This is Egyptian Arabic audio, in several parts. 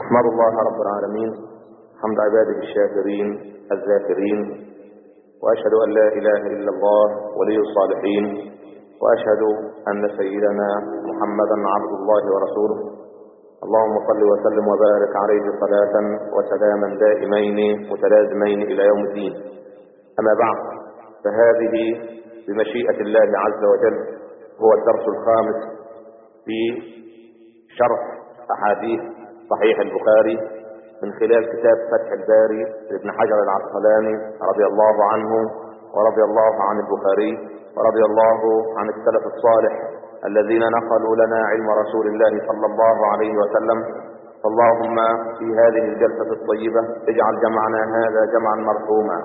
أحمد الله رب العالمين حمد عباده الشاكرين الذاكرين وأشهد أن لا إله إلا الله ولي الصالحين وأشهد أن سيدنا محمدا عبد الله ورسوله اللهم صل وسلم وبارك عليه صلاة وسلاما دائمين متلازمين إلى يوم الدين أما بعد فهذه بمشيئة الله عز وجل هو الدرس الخامس في شرح أحاديث صحيح البخاري من خلال كتاب فتح الباري لابن حجر العسقلاني رضي الله عنه ورضي الله عن البخاري ورضي الله عن السلف الصالح الذين نقلوا لنا علم رسول الله صلى الله عليه وسلم اللهم في هذه الجلسة الطيبة اجعل جمعنا هذا جمعا مرحوما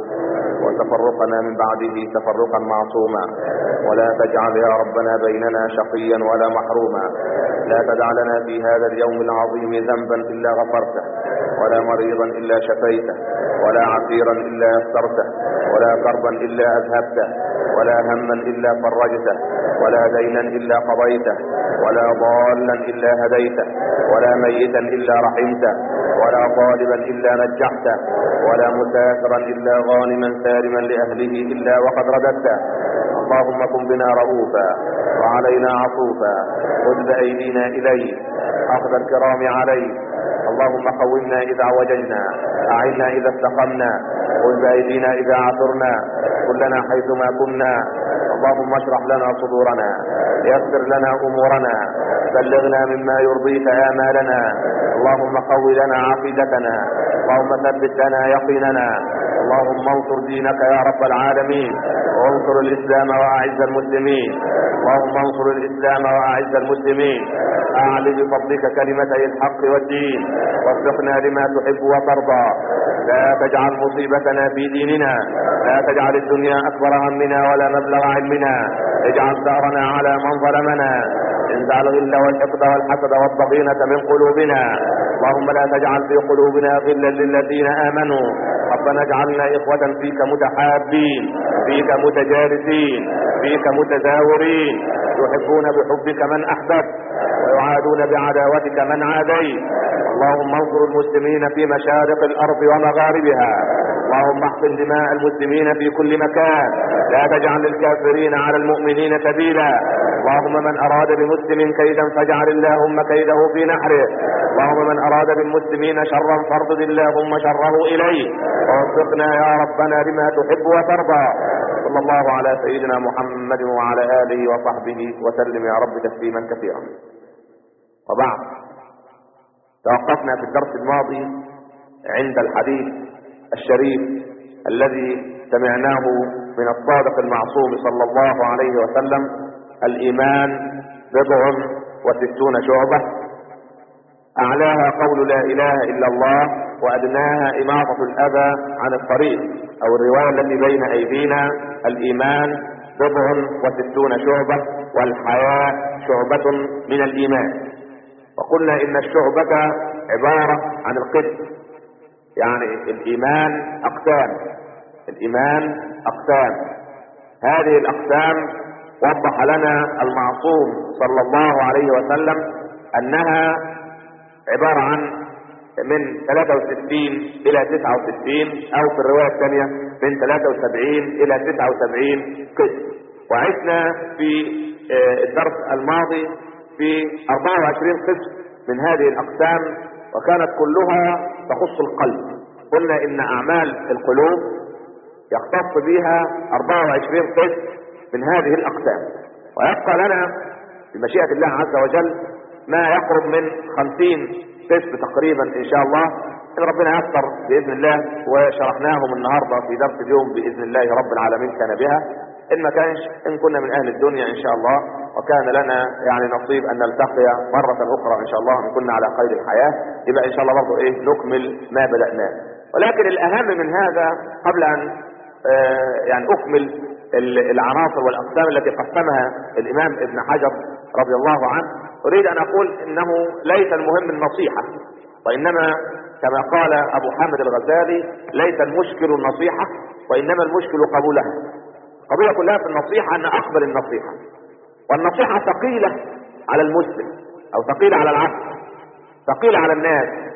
وتفرقنا من بعده تفرقا معصوما ولا تجعل يا ربنا بيننا شقيا ولا محروما لا تدع لنا في هذا اليوم العظيم ذنبا إلا غفرته ولا مريضا إلا شفيته ولا عسيرا إلا يسرته ولا كربا إلا أذهبته ولا هما إلا فرجته ولا دينا إلا قضيته ولا ضالا إلا هديته ولا ميتا إلا رحمته ولا طالبا إلا نجحته ولا مسافرا إلا غانما سالما لأهله إلا وقد رددته اللهم كن بنا رؤوفا وعلينا عطوفا خذ بأيدينا إليك أخذ الكرام عليك اللهم قومنا إذا وجدنا أعنا إذا استقمنا خذ بأيدينا إذا عثرنا كلنا حيثما كنا اللهم اشرح لنا صدورنا يسر لنا أمورنا بلغنا مما يرضيك آمالنا اللهم قو لنا عقيدتنا اللهم ثبت لنا يقيننا اللهم انصر دينك يا رب العالمين وانصر الإسلام وأعز المسلمين اللهم انصر الإسلام وأعز المسلمين أعلي بفضلك كلمتي الحق والدين وفقنا لما تحب وترضى لا تجعل مصيبتنا في ديننا لا تجعل الدنيا أكبر همنا ولا مبلغ علمنا اجعل ثأرنا على من ظلمنا انزع الغل والحقد والحسد والضغينة من قلوبنا اللهم لا تجعل في قلوبنا غلا للذين آمنوا ربنا اجعلنا إخوة فيك متحابين فيك متجالسين فيك متزاورين يحبون بحبك من أحببت ويعادون بعداوتك من عاديت اللهم انصر المسلمين في مشارق الأرض ومغاربها اللهم احقن دماء المسلمين في كل مكان لا تجعل للكافرين على المؤمنين سبيلا اللهم من أراد بمسلم كيدا فاجعل اللهم كيده في نحره اللهم من أراد بالمسلمين شرا فارض اللهم شره إليه ووفقنا يا ربنا لما تحب وترضى صلى الله على سيدنا محمد وعلى آله وصحبه وسلم يا رب تسليما كثيرا وبعد توقفنا في الدرس الماضي عند الحديث الشريف الذي سمعناه من الصادق المعصوم صلى الله عليه وسلم الإيمان بضع وستون شعبة أعلاها قول لا إله إلا الله وأدناها إماطة الأذى عن الطريق أو الرواية التي بين أيدينا الإيمان بضع وستون شعبة والحياة شعبة من الإيمان وقلنا إن الشعبة عبارة عن القسم يعني الإيمان أقسام الإيمان أقسام هذه الأقسام وضح لنا المعصوم صلى الله عليه وسلم أنها عبارة عن من 63 إلى 69 أو في الرواية الثانية من 73 إلى 79 قسم وعشنا في الدرس الماضي في 24 قسم من هذه الأقسام وكانت كلها تخص القلب قلنا إن أعمال القلوب يختص بها 24 قسم من هذه الأقسام ويبقى لنا بمشيئة الله عز وجل ما يقرب من 50 قسم تقريبا إن شاء الله إن ربنا يسر بإذن الله وشرحناهم النهاردة في درس اليوم بإذن الله رب العالمين كان بها إن ما كانش إن كنا من أهل الدنيا إن شاء الله وكان لنا يعني نصيب أن نلتقي مرة أخرى إن شاء الله إن كنا على قيد الحياة يبقى إن شاء الله برضه إيه نكمل ما بدأناه ولكن الأهم من هذا قبل أن آه يعني أكمل العناصر والأقسام التي قسمها الإمام ابن حجر رضي الله عنه أريد أن أقول إنه ليس المهم النصيحة وإنما كما قال أبو حامد الغزالي ليس المشكل النصيحة وإنما المشكل قبولها القضية كلها في النصيحة أن أقبل النصيحة والنصيحة ثقيلة على المسلم أو ثقيلة على العبد ثقيلة على الناس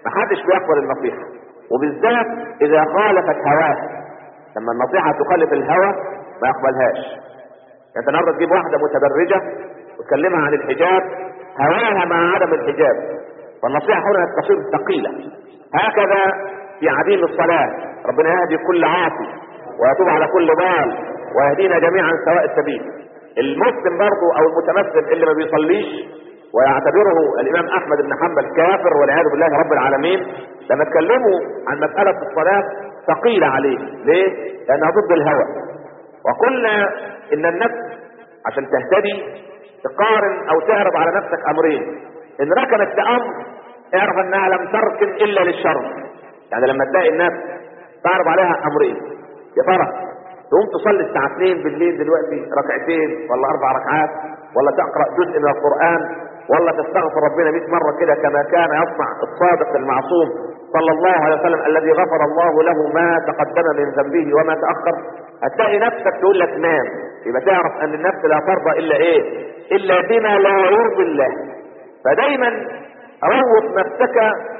ما حدش بيقبل النصيحة وبالذات اذا خالفت هواه لما النصيحة تخالف الهوى ما يقبلهاش يعني انت النهارده تجيب واحدة متبرجة وتكلمها عن الحجاب هواها مع عدم الحجاب والنصيحة هنا تصير ثقيلة هكذا في عديم الصلاة ربنا يهدي كل عاصي ويتوب على كل ضال ويهدينا جميعا سواء السبيل المسلم برضه او المتمثل اللي ما بيصليش ويعتبره الامام احمد بن حنبل كافر والعياذ بالله رب العالمين لما اتكلموا عن مسألة الصلاة ثقيلة عليه ليه؟ لانها ضد الهوى وقلنا ان النفس عشان تهتدي تقارن او تعرض على نفسك امرين ان ركنت لامر اعرف انها لم تركن الا للشر يعني لما تلاقي الناس تعرض عليها امرين يا ترى تقوم تصلي الساعة 2 بالليل دلوقتي ركعتين ولا اربع ركعات ولا تقرأ جزء من القرآن ولا تستغفر ربنا 100 مرة كده كما كان يصنع الصادق المعصوم صلى الله عليه وسلم الذي غفر الله له ما تقدم من ذنبه وما تأخر هتلاقي نفسك تقول لك نام يبقى تعرف ان النفس لا ترضى الا ايه الا بما لا يرضي الله فدايما روض نفسك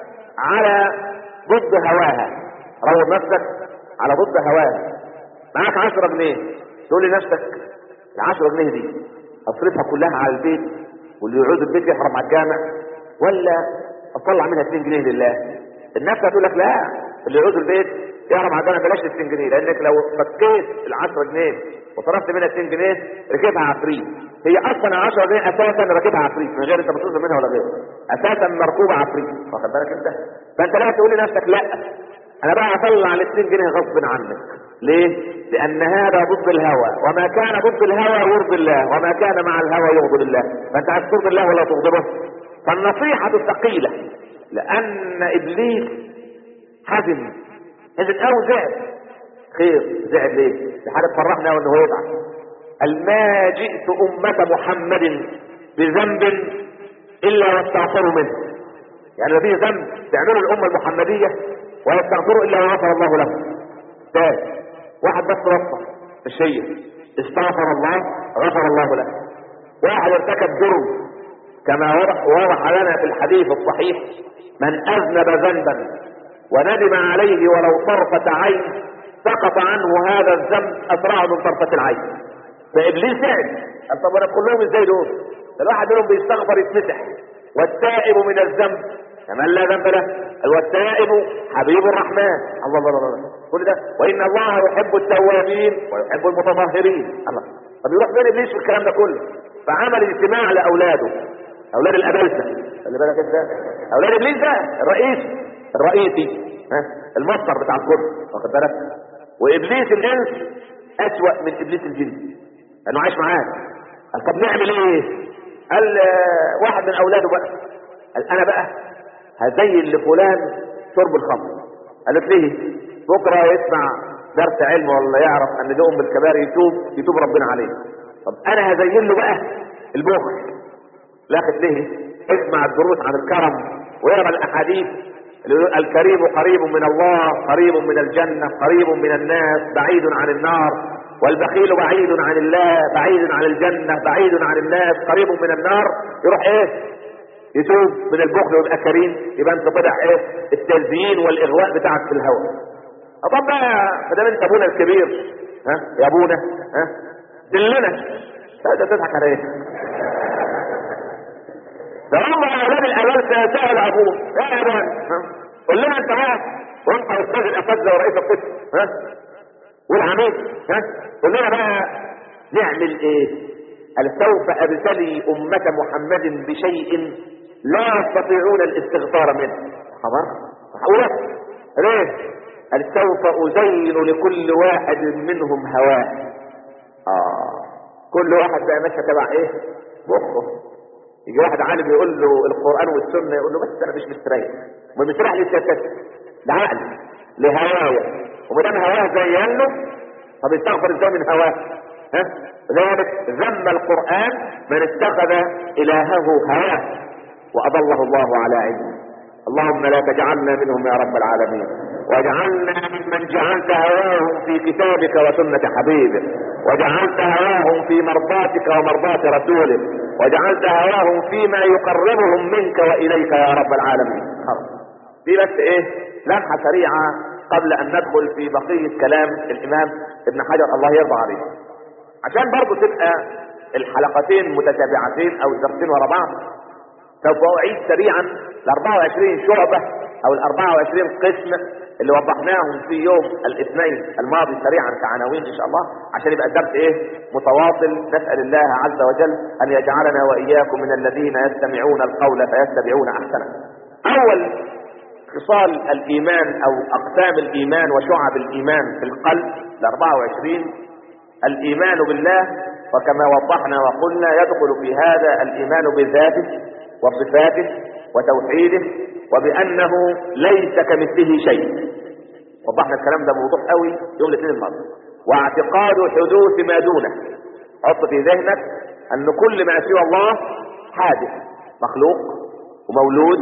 على ضد هواها روض نفسك على ضد هواها معاك 10 جنيه تقول لنفسك ال 10 جنيه دي اصرفها كلها على البيت واللي يعود البيت يحرم على الجامع ولا اطلع منها 2 جنيه لله النفس هتقول لك لا اللي يعود البيت يحرم على الجامع بلاش 2 جنيه لانك لو فكيت ال 10 جنيه وصرفت منها 2 جنيه ركبها عفريت هي اصلا ال 10 جنيه اساسا راكبها عفريت من غير انت بتصرف منها ولا غيره اساسا مركوبه عفريت واخد بالك انت فانت لا تقول لنفسك لا انا بقى اطلع ال 2 جنيه غصب عنك ليه لان هذا ضد الهوى وما كان ضد الهوى يرضي الله وما كان مع الهوى يغضب الله فانت عايز ترضي الله ولا تغضبه فالنصيحة ثقيلة لان ابليس حزن حزن او زعل خير زعل ليه دي حاجة تفرحنا انه هو يزعل قال ما جئت امة محمد بذنب الا واستغفروا منه يعني في ذنب تعمله الامة المحمدية ويستغفروا الا وغفر الله له ثالث واحد بس رفض مش هي استغفر الله غفر الله له واحد ارتكب جرم كما وضح لنا في الحديث الصحيح من اذنب ذنبا وندم عليه ولو طرفة عين سقط عنه هذا الذنب اسرع من طرفة العين فابليس زعل قال طب انا كلهم ازاي دول ده الواحد منهم بيستغفر يتمسح والتائب من الذنب كمن لا ذنب له والتائب حبيب الرحمن الله الله الله, الله. كل ده وان الله يحب التوابين ويحب المتطهرين الله طب يروح فين ابليس في الكلام ده كله فعمل اجتماع لاولاده اولاد الابلسه خلي بالك انت اولاد ابليس ده الرئيس الرئيسي ها المصدر بتاع الكل واخد بالك وابليس الانس اسوأ من ابليس الجن لانه عايش معاه قال طب نعمل ايه قال آه، واحد من اولاده بقى قال انا بقى هزين لفلان شرب الخمر قالت ليه بكره يسمع درس علم ولا يعرف ان ده ام الكبائر يتوب يتوب ربنا عليه طب انا هزين له بقى البخل لاخت ليه اسمع الدروس عن الكرم ويقرا الاحاديث اللي يقول الكريم قريب من الله قريب من الجنه قريب من الناس بعيد عن النار والبخيل بعيد عن الله بعيد عن الجنه بعيد عن الناس قريب من النار يروح ايه يتوب من البخل ويبقى كريم يبقى انت طلع ايه التزيين والاغواء بتاعك في الهوى طب بقى ما دام انت ابونا الكبير ها يا ابونا ها دلنا لا ده تضحك على ايه ده هم اولاد الاولاد سيسال ابوه يا ابونا ها قول لنا انت بقى وانت استاذ الاساتذه ورئيس القسم ها والعميد ها قول لنا بقى نعمل ايه قال سوف ابتلي امه محمد بشيء لا يستطيعون الاستغفار منه خبر معقوله ليه قال سوف ازين لكل واحد منهم هواه اه كل واحد بقى ماشي تبع ايه مخه يجي واحد عالم يقول له القران والسنه يقول له بس انا مش مستريح ما مستريح ليه سيادتك ده عقل لهوايا وما دام هواه زين له طب يستغفر ازاي من هواه ها ذلك ذم القران من اتخذ الهه هواه واضله الله على علم اللهم لا تجعلنا منهم يا رب العالمين واجعلنا ممن جعلت هواهم في كتابك وسنة حبيبك وجعلت هواهم في مرضاتك ومرضات رسولك وجعلت هواهم فيما يقربهم منك وإليك يا رب العالمين خلاص دي بس ايه لمحة سريعة قبل ان ندخل في بقية كلام الامام ابن حجر الله يرضى عليه عشان برضو تبقى الحلقتين متتابعتين او الدرسين ورا بعض سوف اعيد سريعا ال 24 شعبة او ال 24 قسم اللي وضحناهم في يوم الاثنين الماضي سريعا كعناوين ان شاء الله عشان يبقى الدرس ايه متواصل نسال الله عز وجل ان يجعلنا واياكم من الذين يستمعون القول فيتبعون احسنه. اول خصال الايمان او اقسام الايمان وشعب الايمان في القلب ال 24 الايمان بالله وكما وضحنا وقلنا يدخل في هذا الايمان بذاته وصفاته وتوحيده وبانه ليس كمثله شيء وضحنا الكلام ده بوضوح قوي يوم الاثنين الماضي واعتقاد حدوث ما دونه حط في ذهنك ان كل ما سوى الله حادث مخلوق ومولود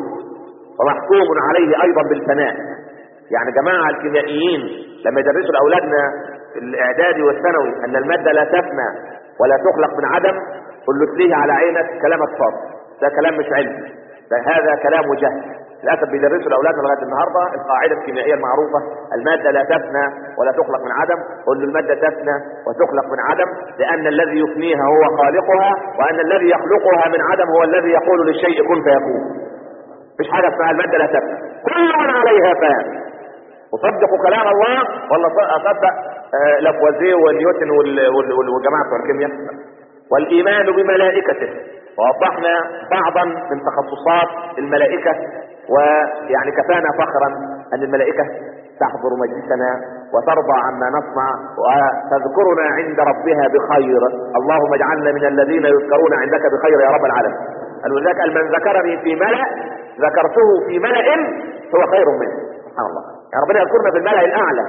ومحكوم عليه ايضا بالفناء يعني جماعه الكيميائيين لما يدرسوا لاولادنا في الاعدادي والثانوي ان الماده لا تفنى ولا تخلق من عدم قل له تليه على عينك كلامك فاضي ده كلام مش علمي ده هذا كلام جهل للاسف بيدرسوا لاولادنا لغايه النهارده القاعده الكيميائيه المعروفه الماده لا تفنى ولا تخلق من عدم قل له الماده تفنى وتخلق من عدم لان الذي يفنيها هو خالقها وان الذي يخلقها من عدم هو الذي يقول للشيء كن فيكون مفيش حاجه اسمها الماده لا تفنى كل من عليها فان اصدق كلام الله ولا اصدق آه لافوازيه ونيوتن والجماعه بتوع الكيمياء والايمان بملائكته ووضحنا بعضا من تخصصات الملائكه ويعني كفانا فخرا ان الملائكه تحضر مجلسنا وترضى عما نصنع وتذكرنا عند ربها بخير اللهم اجعلنا من الذين يذكرون عندك بخير يا رب العالمين قالوا لك من ذكرني في ملأ ذكرته في ملأ هو خير منه سبحان الله يعني ربنا يذكرنا في الملأ الاعلى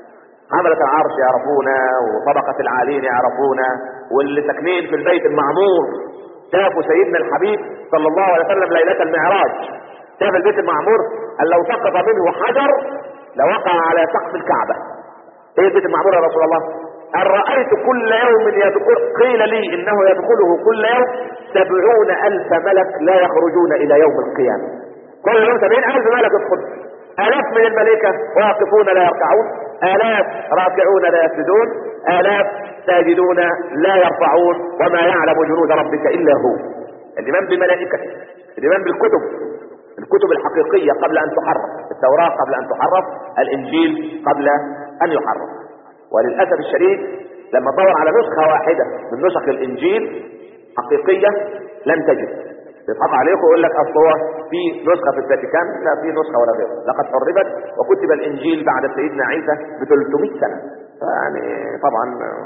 حملة العرش يعرفونا وطبقة العالين يعرفونا واللي ساكنين في البيت المعمور شافوا سيدنا الحبيب صلى الله عليه وسلم ليلة المعراج شاف البيت المعمور قال لو سقط منه حجر لوقع على سقف الكعبة ايه البيت المعمور يا رسول الله قال رأيت كل يوم يدخل قيل لي انه يدخله كل يوم سبعون الف ملك لا يخرجون الى يوم القيامة كل يوم سبعين الف ملك يدخل الاف من الملائكة واقفون لا يركعون الاف راكعون لا يسجدون الاف ساجدون لا يرفعون وما يعلم جنود ربك الا هو الايمان بملائكته الايمان بالكتب الكتب الحقيقية قبل ان تحرف التوراة قبل ان تحرف الانجيل قبل ان يحرف وللأسف الشديد لما دور على نسخة واحدة من نسخ الانجيل حقيقية لن تجد يضحك عليكم ويقول لك اصل هو في نسخه في الفاتيكان لا في نسخه ولا غيره لقد حرفت وكتب الانجيل بعد سيدنا عيسى ب 300 سنه يعني طبعا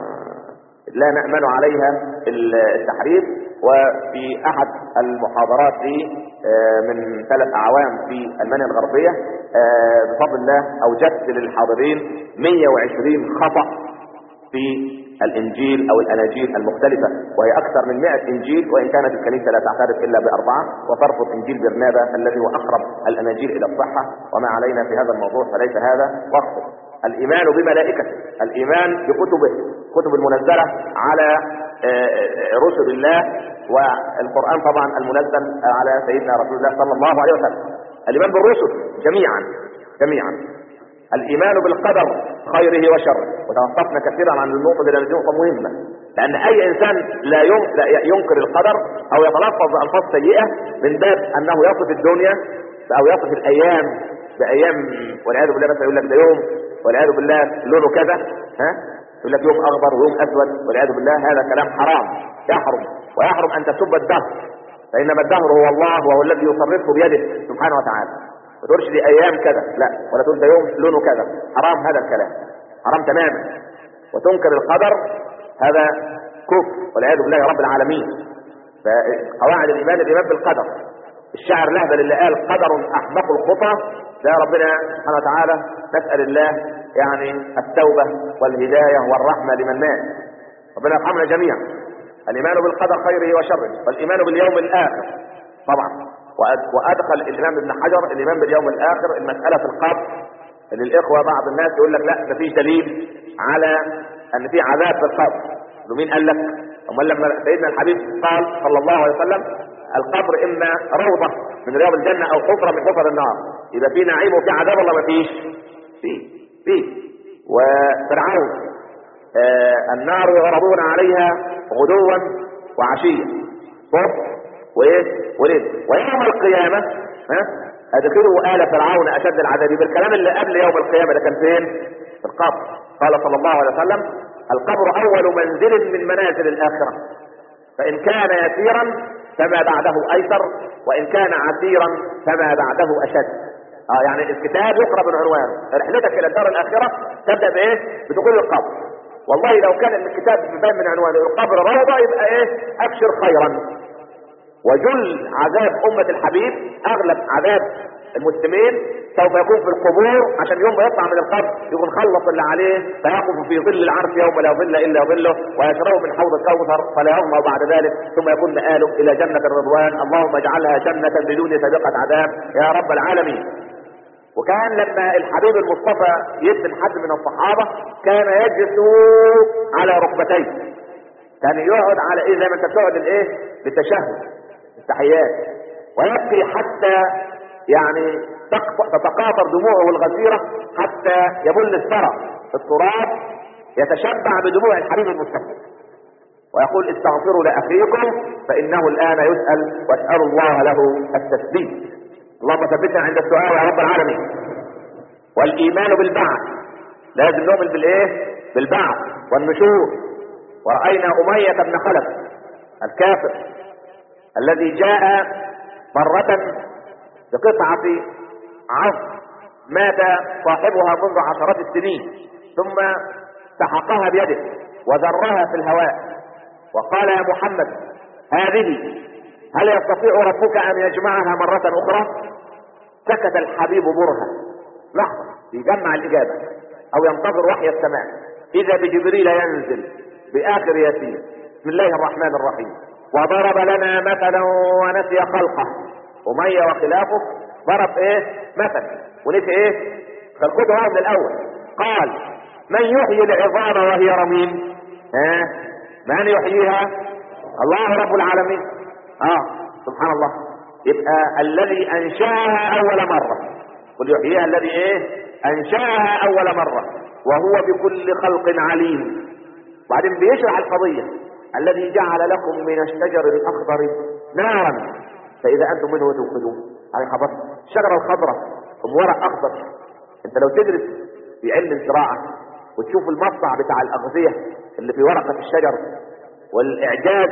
لا نامن عليها التحريف وفي احد المحاضرات لي من ثلاث اعوام في المانيا الغربيه بفضل الله اوجدت للحاضرين 120 خطا في الانجيل او الاناجيل المختلفة وهي اكثر من 100 انجيل وان كانت الكنيسة لا تعترف الا باربعة وترفض انجيل برنابا الذي هو اقرب الاناجيل الى الصحة وما علينا في هذا الموضوع فليس هذا وقته الايمان بملائكته الايمان بكتبه كتب المنزلة على رسل الله والقرآن طبعا المنزل على سيدنا رسول الله صلى الله عليه وسلم الايمان بالرسل جميعا جميعا الايمان بالقدر خيره وشره وتوقفنا كثيرا عن النقطه دي لان دي نقطه مهمه لان اي انسان لا ينكر القدر او يتلفظ بالفاظ سيئه من باب انه يصف الدنيا او يصف الايام بايام والعياذ بالله مثلا يقول لك ده يوم والعياذ بالله لونه كذا ها يقول لك يوم اخضر ويوم اسود والعياذ بالله هذا كلام حرام يحرم ويحرم ان تسب الدهر فانما الدهر هو الله وهو الذي يصرفه بيده سبحانه وتعالى ما تقولش دي ايام كذا لا ولا تقول ده يوم لونه كذا حرام هذا الكلام حرام تماما وتنكر القدر هذا كفر والعياذ بالله يا رب العالمين فقواعد الايمان الايمان بالقدر الشاعر لهبل اللي قال قدر احمق الخطى ده ربنا سبحانه وتعالى نسال الله يعني التوبه والهدايه والرحمه لمن مات ربنا يرحمنا جميعا الايمان بالقدر خيره وشره والايمان باليوم الاخر طبعا وادخل الامام ابن حجر الايمان باليوم الاخر المساله في القبر اللي الاخوه بعض الناس يقول لك لا مفيش دليل على ان في عذاب في القبر مين قال لك امال لما سيدنا الحبيب قال صلى الله عليه وسلم القبر اما روضه من رياض الجنة او حفرة من حفر النار يبقى في نعيم وفي عذاب ولا ما فيش في في وفرعون آه النار يعرضون عليها غدوا وعشيا صبح وايه وليل ويوم القيامة ها ادخلوا آل فرعون اشد العذاب بالكلام اللي قبل يوم القيامة ده كان فين في القبر قال صلى الله عليه وسلم القبر اول منزل من منازل الاخرة فان كان يسيرا فما بعده ايسر وان كان عسيرا فما بعده اشد اه يعني الكتاب يقرا من عنوان رحلتك الى الدار الاخره تبدا بايه بدخول القبر والله لو كان الكتاب بيبان من عنوانه القبر روضه يبقى ايه ابشر خيرا وجل عذاب امه الحبيب اغلب عذاب المسلمين سوف يكون في القبور عشان يوم ما يطلع من القبر يكون خلص اللي عليه فيقف في ظل العرش يوم لا ظل الا ظله ويشرب من حوض الكوثر فلا يغمى بعد ذلك ثم يكون مآله الى جنه الرضوان اللهم اجعلها جنه بدون سابقه عذاب يا رب العالمين وكان لما الحبيب المصطفى يدفن حد من الصحابة كان يجلس على ركبتيه كان يقعد على ايه زي ما انت بتقعد الايه للتشهد التحيات ويبكي حتى يعني تتقاطر دموعه الغزيرة حتى يبل الثرى التراب يتشبع بدموع الحبيب المصطفى ويقول استغفروا لاخيكم فانه الان يسال واسالوا الله له التثبيت اللهم ثبتنا عند السؤال يا رب العالمين والايمان بالبعث لازم نؤمن بالايه بالبعث والنشور ورأينا أمية بن خلف الكافر الذي جاء مرة بقطعة عظم مات صاحبها منذ عشرات السنين ثم سحقها بيده وذرها في الهواء وقال يا محمد هذه هل يستطيع ربك ان يجمعها مرة اخرى سكت الحبيب برهة لحظة يجمع الاجابة او ينتظر وحي السماء اذا بجبريل ينزل باخر ياسين بسم الله الرحمن الرحيم وضرب لنا مثلا ونسي خلقه امية وخلافه ضرب ايه مثل ونسي ايه خلقته من الاول قال من يحيي العظام وهي رميم ها من يحييها الله رب العالمين اه سبحان الله يبقى الذي انشاها اول مرة قل يحييها الذي ايه انشاها اول مرة وهو بكل خلق عليم بعدين بيشرح القضية الذي جعل لكم من الشجر الاخضر نارا فاذا انتم منه توقدون على خبر الشجرة الخضراء ام ورق اخضر انت لو تدرس في علم الزراعة وتشوف المصنع بتاع الاغذية اللي في ورقة الشجر والاعجاز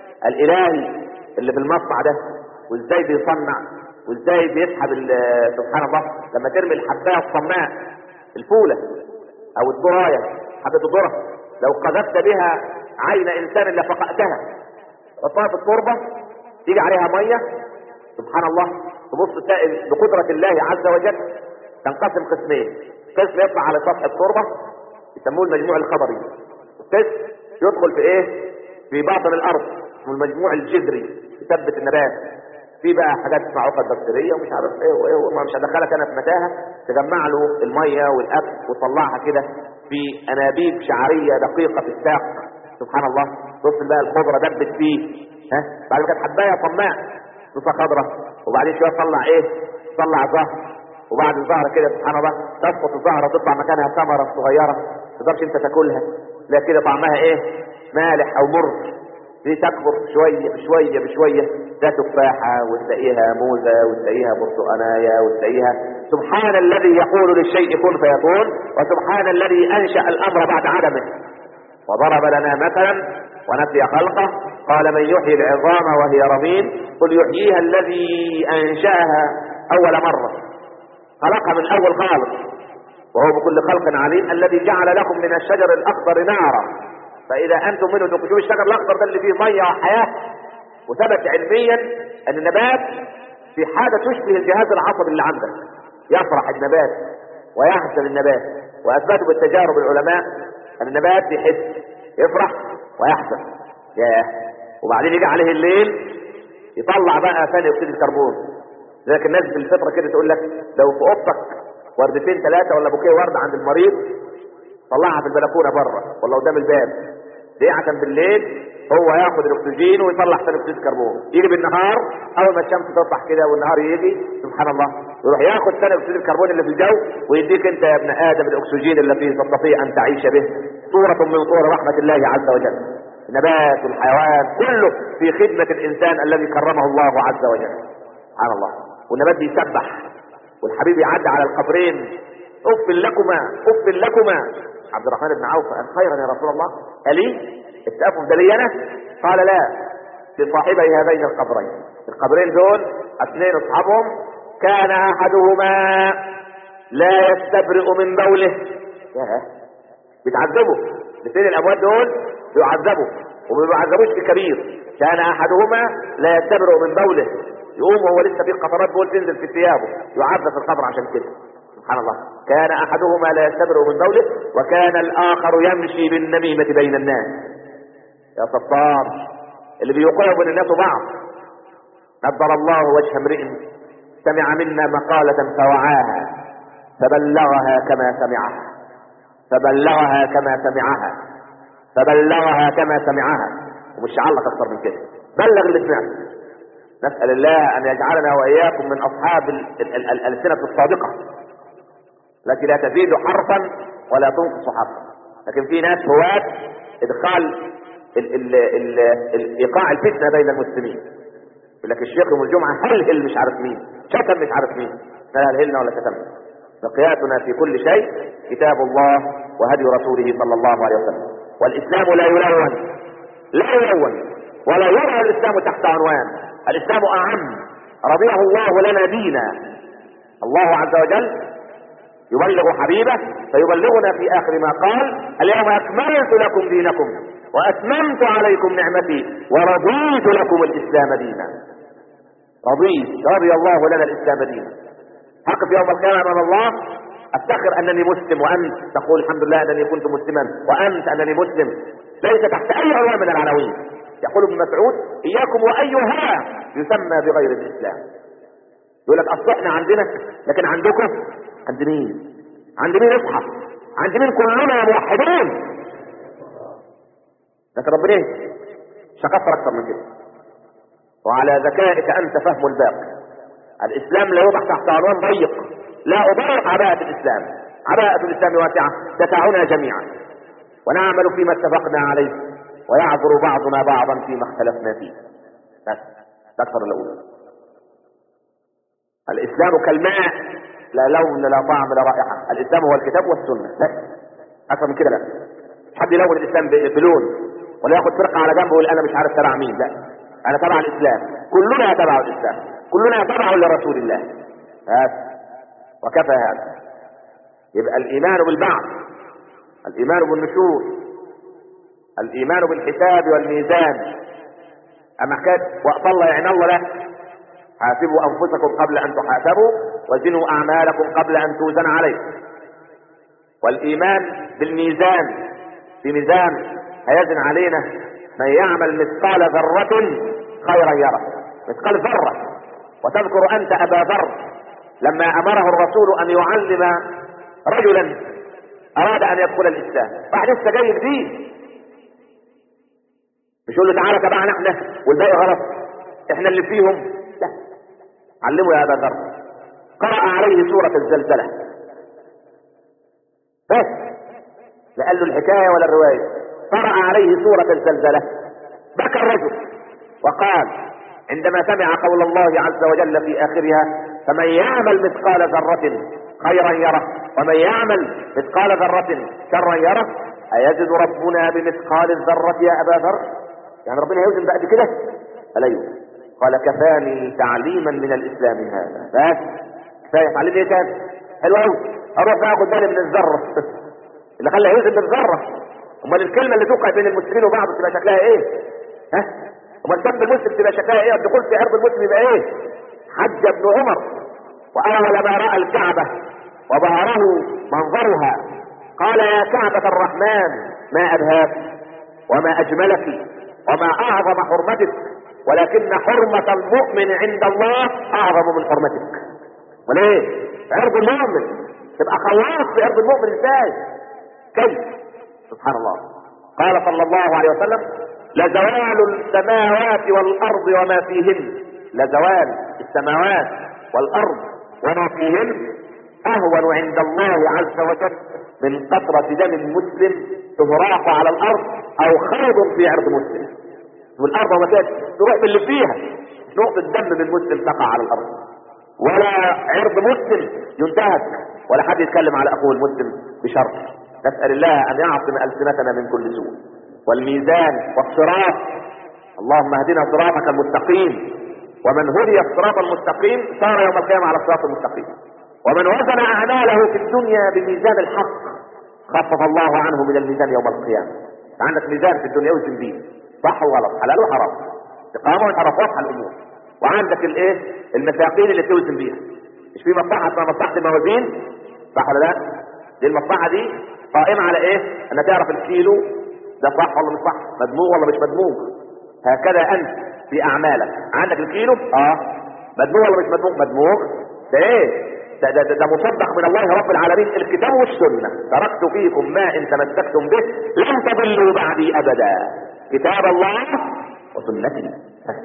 الالهي اللي في المصنع ده وازاي بيصنع وازاي بيسحب سبحان الله لما ترمي الحبايه الصماء الفوله او الذرايه حبه الذره لو قذفت بها عين انسان لفقأتها تحطها في التربه تيجي عليها ميه سبحان الله تبص تلاقي بقدره الله عز وجل تنقسم قسمين قسم يطلع على سطح التربه يسموه المجموع الخبري قسم يدخل في ايه في باطن الارض اسمه المجموع الجذري يثبت النبات في بقى حاجات اسمها عقد بكتيريه ومش عارف ايه وايه وما مش هدخلك انا في متاهه تجمع له الميه والاكل وتطلعها كده في انابيب شعريه دقيقه في الساق سبحان الله بص بقى الخضره دبت فيه ها بعد كده حبايه طماع نصها خضره وبعدين شويه تطلع ايه تطلع زهر وبعد الزهره كده سبحان الله تسقط الزهره تطلع مكانها ثمره صغيره ما تقدرش انت تاكلها لا كده طعمها ايه مالح او مر دي تكبر شوية بشوية بشوية ده تفاحة وتلاقيها موزة وتلاقيها برتقاناية وتلاقيها سبحان الذي يقول للشيء كن فيكون وسبحان الذي أنشأ الأمر بعد عدمه وضرب لنا مثلا ونسي خلقه قال من يحيي العظام وهي رميم قل يحييها الذي أنشأها أول مرة خلقها من أول خالق وهو بكل خلق عليم الذي جعل لكم من الشجر الأخضر نارا فاذا انتم منه تخرجوا الشجر الاخضر ده اللي فيه ميه وحياه وثبت علميا ان النبات في حاجه تشبه الجهاز العصبي اللي عندك يفرح النبات ويحزن النبات واثبتوا بالتجارب العلماء ان النبات بيحس يفرح ويحزن ياه وبعدين يجي عليه الليل يطلع بقى ثاني اكسيد الكربون لذلك الناس بالفطره كده تقول لك لو في اوضتك وردتين ثلاثه ولا بوكيه ورد عند المريض طلعها في البلكونه بره ولا قدام الباب ليه عشان بالليل هو ياخد الاكسجين ويطلع ثاني اكسيد كربون يجي بالنهار اول ما الشمس تطلع كده والنهار يجي سبحان الله يروح ياخد ثاني اكسيد الكربون اللي في الجو ويديك انت يا ابن ادم الاكسجين الذي تستطيع ان تعيش به صورة من صور رحمة الله عز وجل النبات والحيوان كله في خدمة الانسان الذي كرمه الله عز وجل سبحان الله والنبات بيسبح والحبيب يعدي على القبرين اف لكما اف لكما عبد الرحمن بن عوف قال خيرا يا رسول الله الي التأفف ده لي انا قال لا لصاحبي هذين القبرين القبرين دول اثنين اصحابهم كان احدهما لا يستبرئ من بوله ياه بيتعذبوا الاثنين الاموات دول بيعذبوا وما بيعذبوش في كبير كان احدهما لا يستبرئ من بوله يقوم وهو لسه في قطرات بول تنزل في ثيابه يعذب في القبر عشان كده سبحان الله كان احدهما لا يستبرئ من بوله وكان الاخر يمشي بالنميمة بين الناس يا ستار اللي بيوقعوا بين الناس وبعض نظر الله وجه امرئ سمع منا مقالة فوعاها فبلغها كما سمعها فبلغها كما سمعها فبلغها كما سمعها ومش علق اكثر من كده بلغ اللي سمعته نسأل الله ان يجعلنا واياكم من اصحاب ال- ال- ال- الالسنة الصادقة التي لا تزيد حرفا ولا تنقص حرفا لكن في ناس هواة ادخال ال ال ال ال ايقاع الفتنة بين المسلمين يقول لك الشيخ يوم الجمعة هلهل مش عارف مين شتم مش عارف مين لا هلهلنا ولا شتمنا بقياتنا في كل شيء كتاب الله وهدي رسوله صلى الله عليه وسلم والاسلام لا يلون لا يلون ولا يرى الاسلام تحت عنوان الاسلام اعم رضيه الله لنا دينا الله عز وجل يبلغ حبيبه فيبلغنا في اخر ما قال اليوم اكملت لكم دينكم واتممت عليكم نعمتي ورضيت لكم الاسلام دينا رضيت رضي الله لنا الاسلام دينا هقف يوم القيامه امام الله افتخر انني مسلم وانت تقول الحمد لله انني كنت مسلما وانت انني مسلم ليس تحت اي عنوان من العناوين يقول ابن مسعود اياكم وايها يسمى بغير الاسلام يقول لك اصل احنا عندنا لكن عندكم عند مين عند مين اصحى عند مين كلنا موحدين لكن ربنا ايه مش هكفر اكثر من كده وعلى ذكائك انت فهم الباقي الاسلام لا يوضع تحت عنوان ضيق لا اضرر عباءة الاسلام عباءة الاسلام واسعة تسعنا جميعا ونعمل فيما اتفقنا عليه ويعذر بعضنا بعضا فيما اختلفنا فيه بس ده اكثر اللي اقوله الاسلام كالماء لا لون لا طعم لا رائحة الاسلام هو الكتاب والسنة بس اكثر من كده لا مش حد يلون الاسلام ب- بلون ولا ياخد فرقة على جنبه ويقول انا مش عارف تبع مين لا انا تبع الاسلام كلنا تبع الاسلام كلنا تبع لرسول الله بس وكفى هذا يبقى الايمان بالبعث الايمان بالنشور الايمان بالحساب والميزان اما حكايه وقت الله يعني الله لا حاسبوا انفسكم قبل ان تحاسبوا وزنوا اعمالكم قبل ان توزن عليكم والايمان بالميزان في ميزان هيزن علينا من يعمل مثقال ذرة خيرا يره مثقال ذرة وتذكر انت ابا ذر لما امره الرسول ان يعلم رجلا اراد ان يدخل الاسلام واحد لسه جاي جديد مش يقول له تعالى تبعنا احنا والباقي غلط احنا اللي فيهم لا علمه يا ابا ذر قرأ عليه سورة الزلزلة بس لا قال له الحكاية ولا الرواية قرأ عليه سورة الزلزلة بكى الرجل وقال عندما سمع قول الله عز وجل في آخرها فمن يعمل مثقال ذرة خيرا يره ومن يعمل مثقال ذرة شرا يره أيجد ربنا بمثقال الذرة يا أبا ذر يعني ربنا يوزن بقى كده ألا يوزن قال كفاني تعليما من الإسلام هذا بس كفاية تعليم ايه كان حلو قوي اروح بقى اخد بالي من الذرة اللي خلى يوزن بالذرة امال الكلمة اللي توقع بين المسلمين وبعض تبقى شكلها ايه ها امال دم المسلم تبقى شكلها ايه الدخول في عرض المسلم يبقى ايه حج ابن عمر واول ما راى الكعبة وظهره منظرها قال يا كعبة الرحمن ما ابهاك وما اجملك وما اعظم حرمتك ولكن حرمة المؤمن عند الله اعظم من حرمتك وليه عرض المؤمن تبقى خلاص في عرض المؤمن ازاي كيف سبحان الله قال صلى الله عليه وسلم لزوال السماوات والارض وما فيهن لزوال السماوات والارض وما فيهن اهون عند الله عز وجل من قطرة دم مسلم تهراق على الارض او خوض في عرض مسلم والارض وما تروح باللي فيها نقطة دم من مسلم تقع على الارض ولا عرض مسلم ينتهك ولا حد يتكلم على اخوه المسلم بشر نسأل الله ان يعصم السنتنا من كل سوء والميزان والصراط اللهم اهدنا صراطك المستقيم ومن هدي الصراط المستقيم صار يوم القيامة على الصراط المستقيم ومن وزن اعماله في الدنيا بميزان الحق خفف الله عنه من الميزان يوم القيامة عندك ميزان في الدنيا وزن بيه صح وغلط حلال وحرام استقامة وتعرف واضحة الامور وعندك الايه المساقين اللي توزن بيها مش في مصلحة اسمها مصلحة الموازين صح ولا لا دي المصلحة دي قائمة على ايه ان تعرف الكيلو ده صح ولا مش صح مدموغ ولا مش مدموغ هكذا انت في اعمالك عندك الكيلو اه مدموغ ولا مش مدموغ مدموغ ده ايه ده, ده, ده, ده مصدق من الله رب العالمين الكتاب والسنة تركت فيكم ما ان تمسكتم به لن تضلوا بعدي ابدا كتاب الله وسنتي بس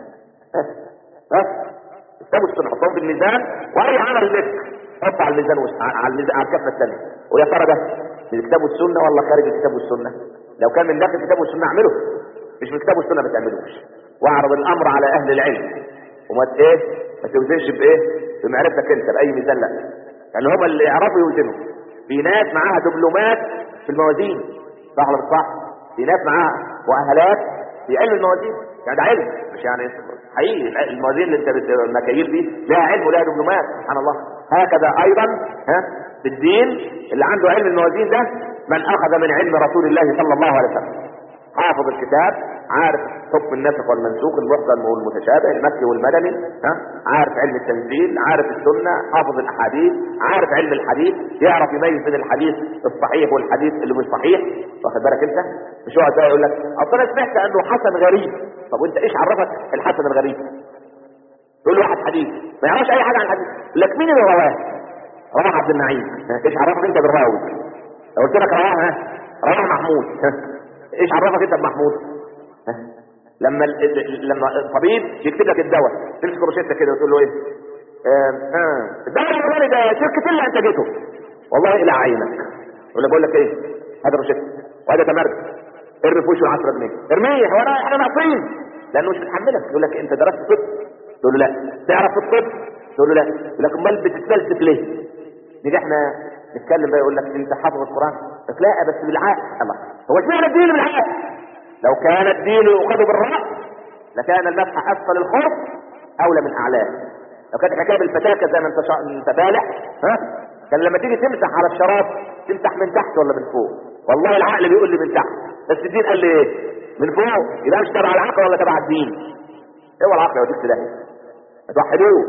بس الكتاب والسنة حطهم في الميزان واي عمل لك حط على الميزان على الميزان على الكفة الثانية ويا ترى ده من الكتاب والسنة ولا خارج الكتاب والسنة لو كان من داخل الكتاب والسنة اعمله مش من الكتاب والسنة ما تعملوش واعرض الامر على اهل العلم وما ايه ما توزنش بايه بمعرفتك انت باي ميزان لا يعني هم اللي يعرفوا يوزنوا في ناس معاها دبلومات في الموازين صح ولا مش صح في ناس معاها مؤهلات في علم الموازين يعني ده علم مش يعني حقيقي الموازين اللي انت بت... المكاييل دي لها علم ولها دبلومات سبحان الله هكذا ايضا ها في الدين اللي عنده علم الموازين ده من اخذ من علم رسول الله صلى الله عليه وسلم حافظ الكتاب عارف حكم النسخ والمنسوخ المحكم والمتشابه المكي والمدني ها عارف علم التنزيل عارف السنه حافظ الاحاديث عارف علم الحديث يعرف يميز بين الحديث الصحيح والحديث اللي مش صحيح واخد بالك انت مش هو زي يقول لك اصل انا سمعت انه حسن غريب طب وانت ايش عرفك الحسن الغريب تقول له واحد حديث ما يعرفش اي حاجه عن الحديث يقول لك مين اللي رواه رواه عبد النعيم ايش عرفك انت بالراوي لو قلت لك رواه ها رواه محمود ايش عرفك انت بمحمود ها؟ لما ال... ال- لما الطبيب يكتب لك الدواء تمسك روشته كده وتقول له ايه آه آه. الدواء الفلاني ده شركه اللي انتجته والله الى عينك يقول لك بقول لك ايه هذا روشته وهذا تمرد ارمي في وشه 10 جنيه ارميه هو انا احنا ناقصين لانه مش متحملك يقول لك انت درست طب تقول له لا تعرف في الطب تقول له لا يقول لك امال بتتفلسف ليه نيجي احنا نتكلم بقى يقول لك انت حافظ القران بس لا بس بالعقل الله هو اشمعنى الدين بالعقل لو كان الدين يؤخذ بالراس لكان المسح اسفل الخرق اولى من اعلاه لو كانت حكايه بالفتاكه زي ما انت شا... انت فالح ها كان لما تيجي تمسح على الشراب تمسح من تحت ولا من فوق والله العقل بيقول لي من تحت بس الدين قال لي ايه من فوق يبقى مش تبع العقل ولا تبع الدين هو العقل يوديك في داهيه توحدوه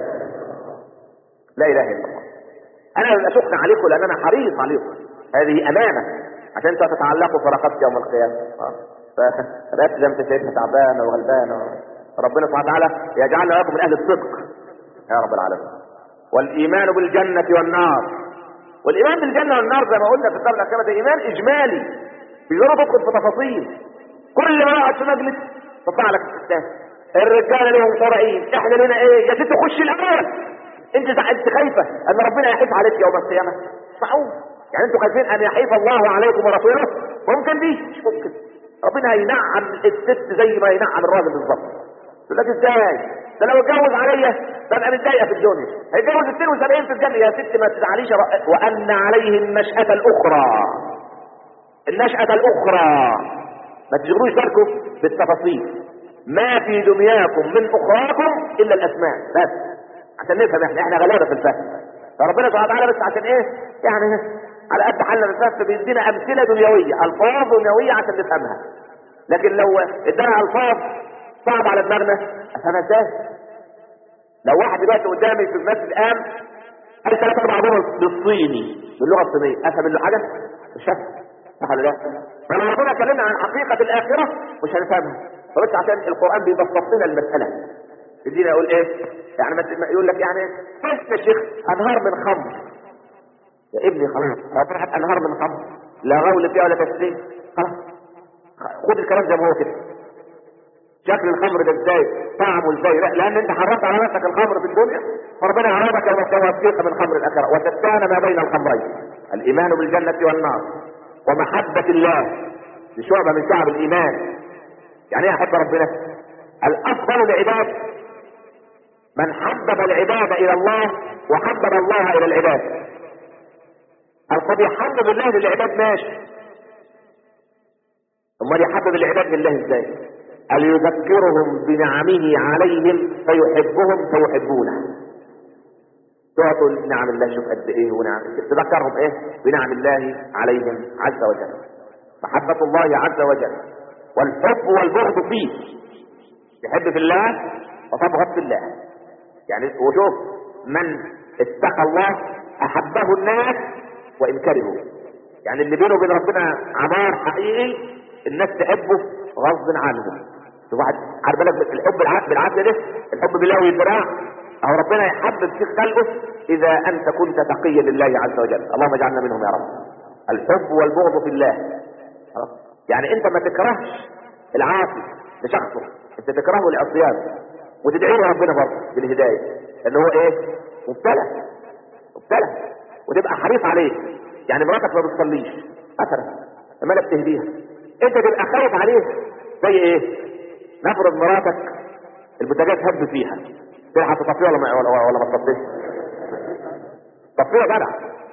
لا اله الا الله انا لا اشق عليكم لان انا حريص عليكم هذه امانه عشان انتوا تتعلقوا في رقبتي يوم القيامه اه فرقبتي زي ما انت شايفها تعبانه وغلبانه ربنا سبحانه وتعالى يجعلنا لكم من اهل الصدق يا رب العالمين والايمان بالجنه والنار والايمان بالجنه والنار زي ما قلنا في الدار الاخيره ده ايمان اجمالي بيقولوا تدخل في تفاصيل كل ما اقعد في مجلس تطلع لك الستات الرجاله لهم قرعين احنا لنا ايه يا ست خش الاول انت انت خايفه ان ربنا يحيف عليك يوم القيامه معقول يعني انتوا خايفين ان يحيف الله عليكم ورسوله ممكن دي مش ممكن ربنا هينعم الست زي ما ينعم الراجل بالظبط تقول لك ازاي ده لو اتجوز عليا ببقى متضايقه في الدنيا هيتجوز 72 في الجنه يا ست ما تزعليش ر- وان عليه النشأة الاخرى النشأة الاخرى ما تشغلوش بالكم بالتفاصيل ما في دنياكم من اخراكم الا الاسماء بس عشان نفهم احنا احنا غلابه في الفهم فربنا سبحانه وتعالى بس عشان ايه يعني على قد حالنا في الفهم بيدينا امثله دنيويه الفاظ دنيويه عشان نفهمها لكن لو ادانا الفاظ صعب على دماغنا افهمها ازاي لو واحد دلوقتي قدامي في المسجد قام قال ثلاث اربع جمل بالصيني باللغه الصينيه افهم له حاجه مش فاهم صح ولا لا فلما ربنا اتكلمنا عن حقيقه الاخره مش هنفهمها فبس عشان القران بيبسط لنا المساله يدينا يقول ايه يعني ما يقول لك يعني بس يا شيخ انهار من خمر يا ابني خلاص هتروح انهار من خمر لا غول فيها ولا تسليم خلاص خد الكلام زي ما هو كده شكل الخمر ده ازاي طعمه ازاي لا لان انت حرمت على نفسك الخمر في الدنيا فربنا عرضك وتوفيق من خمر الاخره وتستان ما بين الخمرين الايمان بالجنه والنار ومحبه الله دي شعبه من شعب الايمان يعني ايه احب ربنا الافضل العباد من حبب العباد الى الله وحبب الله الى العباد قد يحبب الله للعباد ماشي امال يحبب العباد لله ازاي قال يذكرهم بنعمه عليهم فيحبهم فيحبونه تعطوا نعم الله شوف قد ايه ونعم تذكرهم ايه بنعم الله عليهم عز وجل محبة الله عز وجل والحب والبغض فيه يحب في الله وتبغض في الله يعني وشوف من اتقى الله احبه الناس وان كرهوا يعني اللي بينه وبين ربنا عمار حقيقي الناس تحبه غصب عنهم شوف واحد عارف بالك الحب العدل بالعدل ده الحب بالله والذراع اهو ربنا يحبب فيك قلبه اذا انت كنت تقيا لله عز وجل اللهم اجعلنا منهم يا رب الحب والبغض في الله يعني انت ما تكرهش العاصي لشخصه انت تكرهه لعصيانه وتدعي له ربنا برضه بالهدايه اللي هو ايه مبتلى مبتلى وتبقى حريص عليه يعني مراتك ما بتصليش مثلا لما لا بتهديها انت تبقى خايف عليه زي ايه نفرض مراتك البوتاجاز هب فيها تلحق تطفيها ولا ما ولا, ولا ما تطفيش طفيها جدع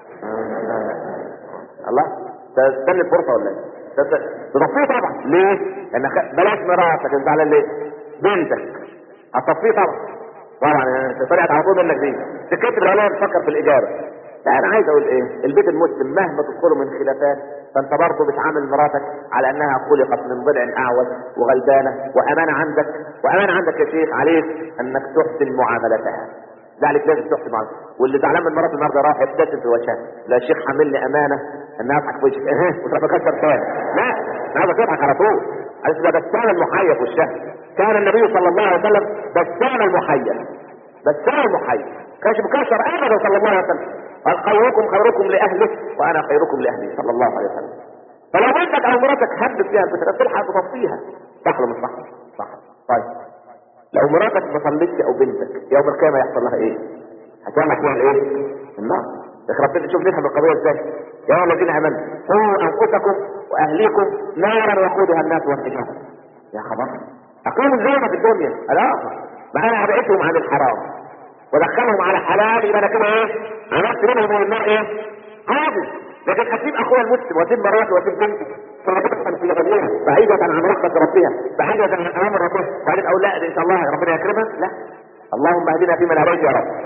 الله تستني الفرصه ولا ايه تطفيه طبعا ليه لان خ... بلاش مراتك انت على ليه بنتك هتطفيه طبعا طبعا انت طلعت على طول منك دي تكتب العلامه تفكر في الاجابه لا انا عايز اقول ايه البيت المسلم مهما تدخله من خلافات فانت برضه بتعامل مراتك على انها خلقت من ضلع اعوج وغلبانه وامانه عندك وامانه عندك يا شيخ عليك انك تحسن معاملتها ذلك لازم تحسن معاملتها واللي زعلان من مراته النهارده راح يبتسم في وجهها لا الشيخ حامل لي امانه ان اضحك في وجهك اها وتروح مكسر تاني لا انا عايزك تضحك على طول عايز تبقى بسام المحيف والشهر كان النبي صلى الله عليه وسلم بسام المحيف بسام المحيف كانش مكسر ابدا صلى الله عليه وسلم قال خيركم خيركم لاهله وانا خيركم لاهلي صلى الله عليه وسلم فلو بنتك او مراتك هبت فيها انت تلحق تطفيها صح ولا مش صح؟ صح طيب لو مراتك ما صلتش او بنتك يوم القيامه يحصل لها ايه؟ هتعمل فيها الايه؟ النار لكن ربنا شوف نفهم القضيه ازاي يا ايها الذين امنوا قوا انفسكم واهليكم نارا وقودها الناس والحجاره يا خبر اقيموا الزينه في الدنيا الاخر ما انا ابعدهم عن الحرام ودخلهم على حلال يبقى انا كده ايه عملت منهم من النار ايه عادي لكن اسيب اخويا المسلم واسيب مراتي واسيب بنتي صراحة في غديها بعيدة عن رحمة ربها بعيدة عن امر ربها وبعدين اقول لا ان شاء الله ربنا يكرمها لا اللهم اهدنا فيمن هديت يا رب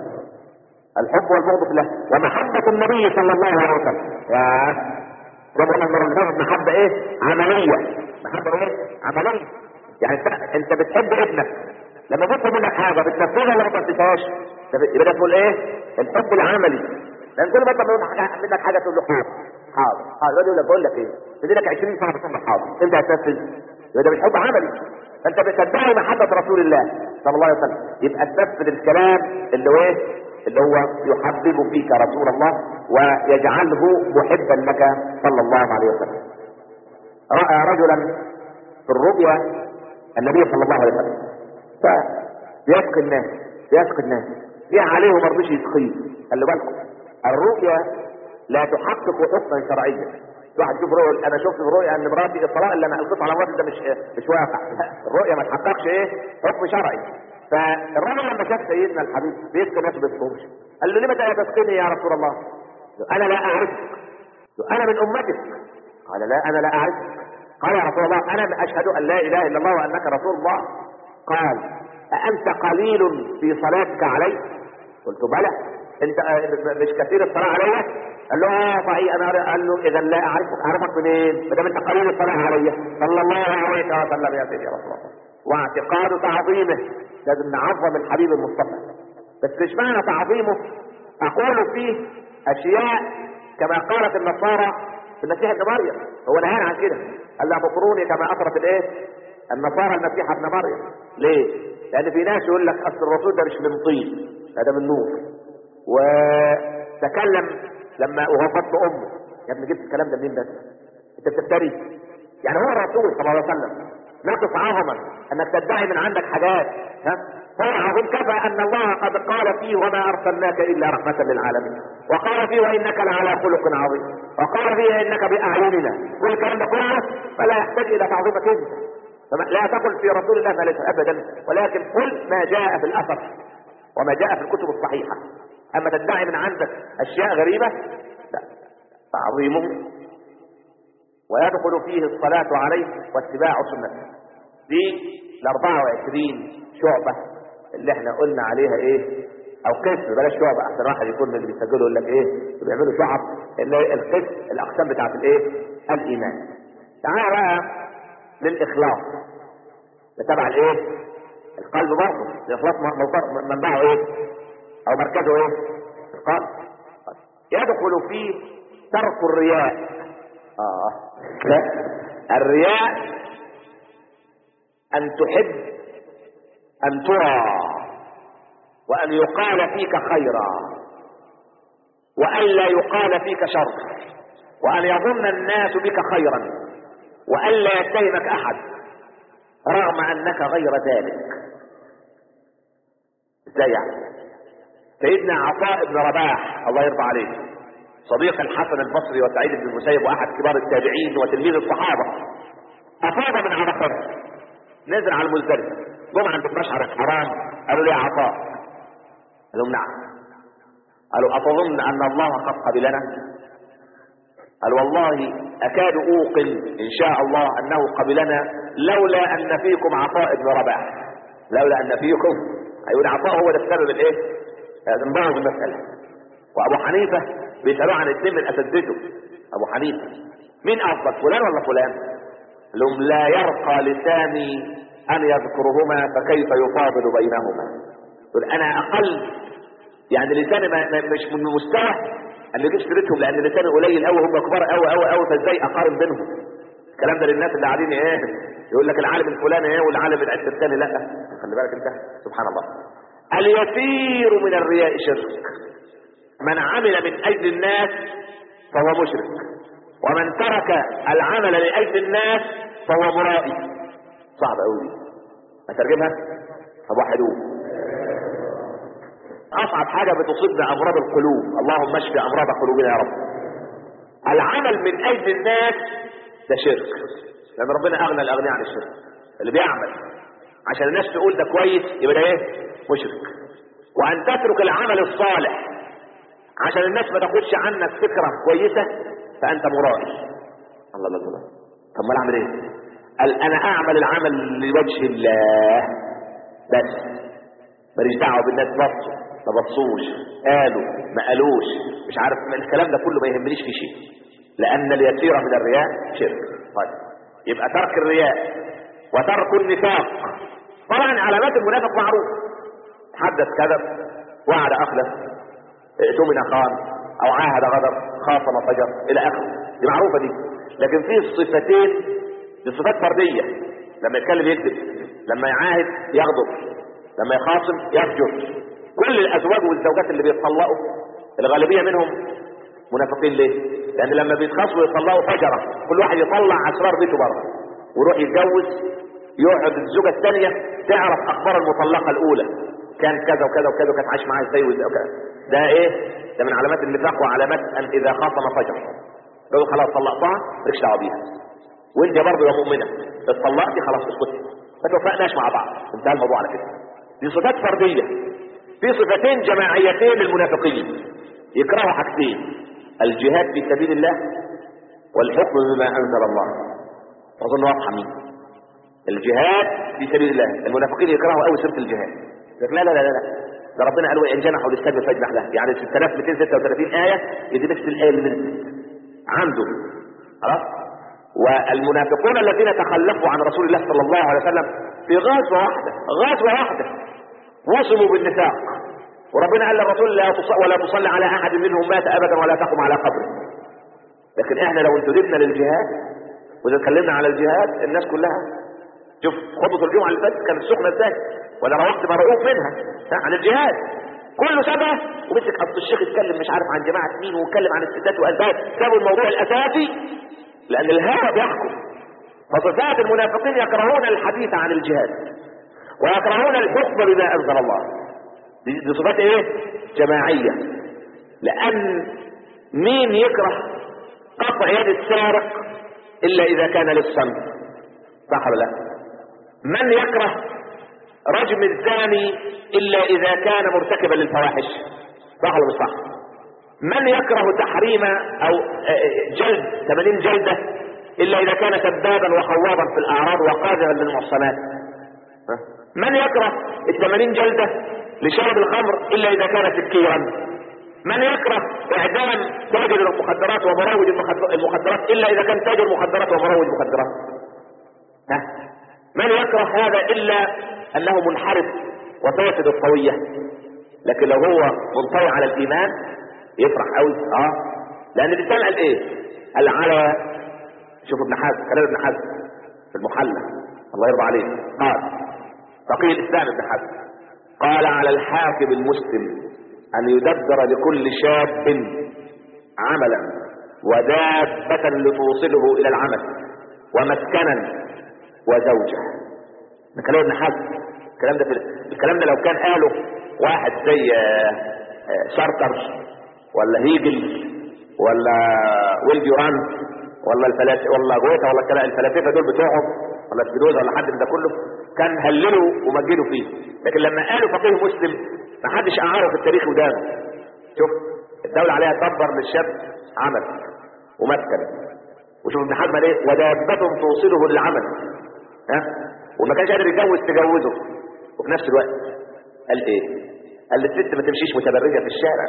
الحب والبغض في الله ومحبة النبي صلى الله عليه وسلم يا ربنا المرة محبة ايه عملية محبة ايه عملية يعني انت, انت بتحب ابنك لما بيطلب منك حاجه بتنفذها ولا ما تنفذهاش يبقى ده تقول ايه الحب العملي لان كل ما انت منك حاجه تقول له حاضر حاضر حاضر يقول لك بقول لك ايه تدي لك 20 سنه بتقول لك حاضر انت هتنفذ يبقى ده مش حب عملي فانت بتدعي محبه رسول الله صلى الله عليه وسلم يبقى تنفذ الكلام اللي هو ايه اللي هو يحبب فيك رسول الله ويجعله محبا لك صلى الله عليه وسلم راى رجلا في الرؤيا النبي صلى الله عليه وسلم فيسقي الناس يسقي الناس جه عليه وما رضيش يسقيه خلي بالكم الرؤيا لا تحقق حكما شرعيا واحد يشوف رؤيا انا شفت في رؤيا ان مراتي الطلاق اللي انا القيت على مراتي ده مش مش واقع الرؤيا ما تحققش ايه حكم شرعي فالراجل لما شاف سيدنا الحبيب بيسقي الناس بيسقوش قال له لما لا تسقيني يا رسول الله انا لا اعرفك انا من امتك قال لا انا لا اعرفك قال يا رسول الله انا اشهد ان لا اله الا الله وانك رسول الله قال أأنت قليل في صلاتك علي قلت بلى انت مش كثير الصلاة علي قال له اه صحيح انا قال له اذا لا اعرفك اعرفك منين ما دام انت قليل الصلاة علي صلى الله عليه وسلم يا سيدي رسول الله واعتقاد تعظيمه لازم نعظم الحبيب المصطفى بس مش معنى تعظيمه اقول فيه اشياء كما قالت النصارى في المسيح ابن مريم هو نهانا عن كده قال لا تطروني كما اطرت الايه النصارى المسيح ابن مريم ليه لان في ناس يقول لك اصل الرسول ده مش من طين هذا من نور وتكلم لما وهو بطن امه يا ابني جبت الكلام ده منين ده انت بتفتري يعني هو الرسول صلى الله عليه وسلم نقص عظمة انك تدعي من عندك حاجات ها هو عظيم كفى ان الله قد قال فيه وما ارسلناك الا رحمة للعالمين وقال فيه وانك لعلى خلق عظيم وقال فيه انك باعيننا كل الكلام ده كله فلا يحتاج الى تعظيمك انت لا تقل في رسول الله ما ليس ابدا ولكن قل ما جاء في الاثر وما جاء في الكتب الصحيحة اما تدعي من عندك اشياء غريبة لا تعظيمه ويدخل فيه الصلاة عليه واتباع سنته دي ال 24 شعبة اللي احنا قلنا عليها ايه او قسم بلاش شعبة احسن واحد يكون من اللي بيسجلوا يقول لك ايه بيعملوا شعب اللي هي القسم الاقسام بتاعت الايه الايمان تعال بقى للاخلاص ده تبع الايه القلب برضه الاخلاص منبعه ايه او مركزه ايه القلب يدخل فيه ترك الرياء اه لا الرياء ان تحب ان ترى وان يقال فيك خيرا وان لا يقال فيك شر وان يظن الناس بك خيرا وان لا يتهمك احد رغم انك غير ذلك ازاي يعني سيدنا عطاء بن رباح الله يرضى عليه صديق الحسن البصري وسعيد بن المسيب واحد كبار التابعين وتلميذ الصحابه افاض من عرفه نزل على المزدلفه جم عند المشعر الحرام قالوا لي يا عطاء قال لهم نعم قالوا أتظن أن الله قد قبلنا قال والله أكاد أوقن إن شاء الله أنه قبلنا لولا أن فيكم عطاء بن رباح لولا أن فيكم أيقول عطاء هو ده السبب الإيه؟ انبهوا بالمسألة وأبو حنيفة بيسألوه عن اثنين من أساتذته أبو حنيفة مين أفضل فلان ولا فلان؟ لهم لا يرقى لساني أن يذكرهما فكيف يفاضل بينهما يقول أنا أقل يعني لساني ما ما- مش من مستوى اللي يجيب سيرتهم لان لساني قليل قوي هم كبار قوي قوي قوي فازاي اقارن بينهم الكلام ده للناس اللي قاعدين ايه يقول لك العالم الفلاني ايه والعالم العد الثاني لا خلي بالك انت سبحان الله اليسير من الرياء شرك من عمل من اجل الناس فهو مشرك ومن ترك العمل لاجل الناس فهو مرائي صعب قوي اترجمها طب وحدوه اصعب حاجه بتصيبنا امراض القلوب اللهم اشف امراض قلوبنا يا رب العمل من اجل الناس ده شرك لان ربنا اغنى الاغنياء عن الشرك اللي بيعمل عشان الناس تقول ده كويس يبقى ده ايه مشرك وان تترك العمل الصالح عشان الناس ما تاخدش عنك فكره كويسه فانت مرائي الله الله الله طب ما أنا اعمل ايه قال انا اعمل العمل لوجه الله بس ماليش دعوه بالناس بصوا ما بصوش قالوا ما قالوش مش عارف الكلام ده كله ما يهمنيش في شيء لان اليسير من الرياء شرك طيب يبقى ترك الرياء وترك النفاق طبعا علامات المنافق معروف حدث كذب وعد اخلف اؤتمن خان او عاهد غدر خاصم فجر الى اخره دي معروفه دي لكن في صفتين دي صفات فرديه لما يتكلم يكذب لما يعاهد يغدر لما يخاصم يفجر كل الازواج والزوجات اللي بيتطلقوا الغالبيه منهم منافقين ليه؟ لان لما بيتخاصموا يطلقوا فجره كل واحد يطلع اسرار بيته بره ويروح يتجوز يقعد الزوجه الثانيه تعرف اخبار المطلقه الاولى كان كذا وكذا وكذا وكانت عايش معاه ازاي وازاي وكذا ده ايه؟ ده من علامات النفاق وعلامات ان اذا خاصم فجر يقول خلاص طلقتها مالكش دعوه بيها وانت برضه يا مؤمنه اتطلقتي خلاص اسكتي ما توفقناش مع بعض انتهى الموضوع على كده دي صفات فرديه في صفتين جماعيتين للمنافقين يكرهوا حاجتين الجهاد في سبيل الله والحكم بما انزل الله اظن واضحه مين الجهاد في سبيل الله المنافقين يكرهوا قوي سيره الجهاد يقول لا لا لا لا ده ربنا قال وان جنحوا للسلم فاجنح له يعني 6236 ايه يدي نفس الايه اللي نزلت عنده خلاص والمنافقون الذين تخلفوا عن رسول الله صلى الله عليه وسلم في غزوه واحده غزوه واحده وصموا بالنفاق وربنا قال للرسول لا تص- ولا تصلي على احد منهم مات ابدا ولا تقم على قبره لكن احنا لو انتدبنا للجهاد واذا اتكلمنا على الجهاد الناس كلها شوف خطبه الجمعه اللي فاتت كانت سخنه ازاي ولا روحت مرعوب منها ها، عن الجهاد كله سابها ومسك اصل الشيخ اتكلم مش عارف عن جماعه مين واتكلم عن الستات والباب سابوا الموضوع الاساسي لان الهوى بيحكم فصفات المنافقين يكرهون الحديث عن الجهاد ويكرهون الحكم بما انزل الله دي, دي صفات ايه جماعيه لان مين يكره قطع يد السارق الا اذا كان للصمت صح ولا لا من يكره رجم الزاني الا اذا كان مرتكبا للفواحش صح ولا مش صح من يكره تحريم او جلد 80 جلدة الا اذا كان سبابا وخواضا في الاعراض وقاذفا للمحصنات من يكره ال 80 جلدة لشرب الخمر الا اذا كان سكيرا من يكره اعدام تاجر المخدرات ومروج المخدرات الا اذا كان تاجر مخدرات ومروج مخدرات ها من يكره هذا الا انه منحرف وفاسد الطوية لكن لو هو منطوي على الايمان يفرح قوي اه لان الانسان قال ايه قال على شوف ابن حزم كلام ابن حزم في المحلى الله يرضى عليه قال فقيه الاسلام ابن حزم قال على الحاكم المسلم ان يدبر لكل شاب عملا ودابة لتوصله الى العمل ومسكنا وزوجة ده كلام ابن حزم الكلام ده في الكلام ده لو كان قاله واحد زي شارتر ولا هيجل ولا ويل ديورانت ولا الفلاسفه ولا جوتا ولا الكلام الفلاسفه دول بتوعهم ولا سبينوزا ولا حد من ده كله كان هللوا ومجدوا فيه لكن لما قالوا فقيه مسلم ما حدش اعاره في التاريخ ودانه شوف الدوله عليها تدبر للشاب عمل ومسكن وشوف ابن حزم ايه ودابة توصله للعمل ها وما كانش قادر يتجوز تجوزه وفي نفس الوقت قال ايه قال الست ما تمشيش متبرجه في الشارع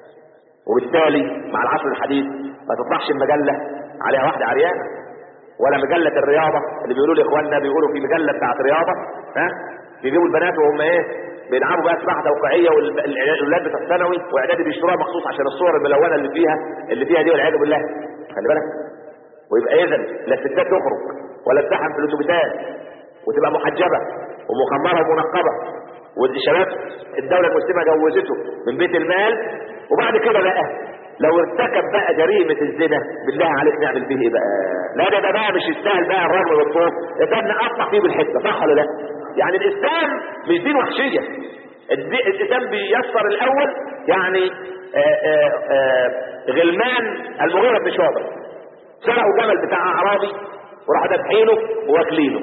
وبالتالي مع العصر الحديث ما تطلعش المجلة عليها واحدة عريانة ولا مجلة الرياضة اللي بيقولوا لاخواننا بيقولوا في مجلة بتاعت رياضة ها بيجيبوا البنات وهم ايه بيلعبوا بقى سباحة توقيعية والولاد بتاع الثانوي واعدادي بيشتروها مخصوص عشان الصور الملونة اللي فيها اللي فيها دي والعياذ بالله خلي بالك ويبقى اذا لا الستات تخرج ولا تزحم في الاتوبيسات وتبقى محجبة ومخمرة ومنقبة والشباب الدولة المسلمة جوزته من بيت المال وبعد كده بقى لو ارتكب بقى جريمة الزنا بالله عليك نعمل فيه ايه بقى لا ده ده بقى مش يستاهل بقى الرجل والطوف ده نقطع فيه بالحته صح ولا لا يعني الاسلام مش دين وحشية الاسلام بيسر الاول يعني آآ آآ غلمان المغيرة بن شعبة سرقوا جمل بتاع اعرابي وراحوا دافعينه وواكلينه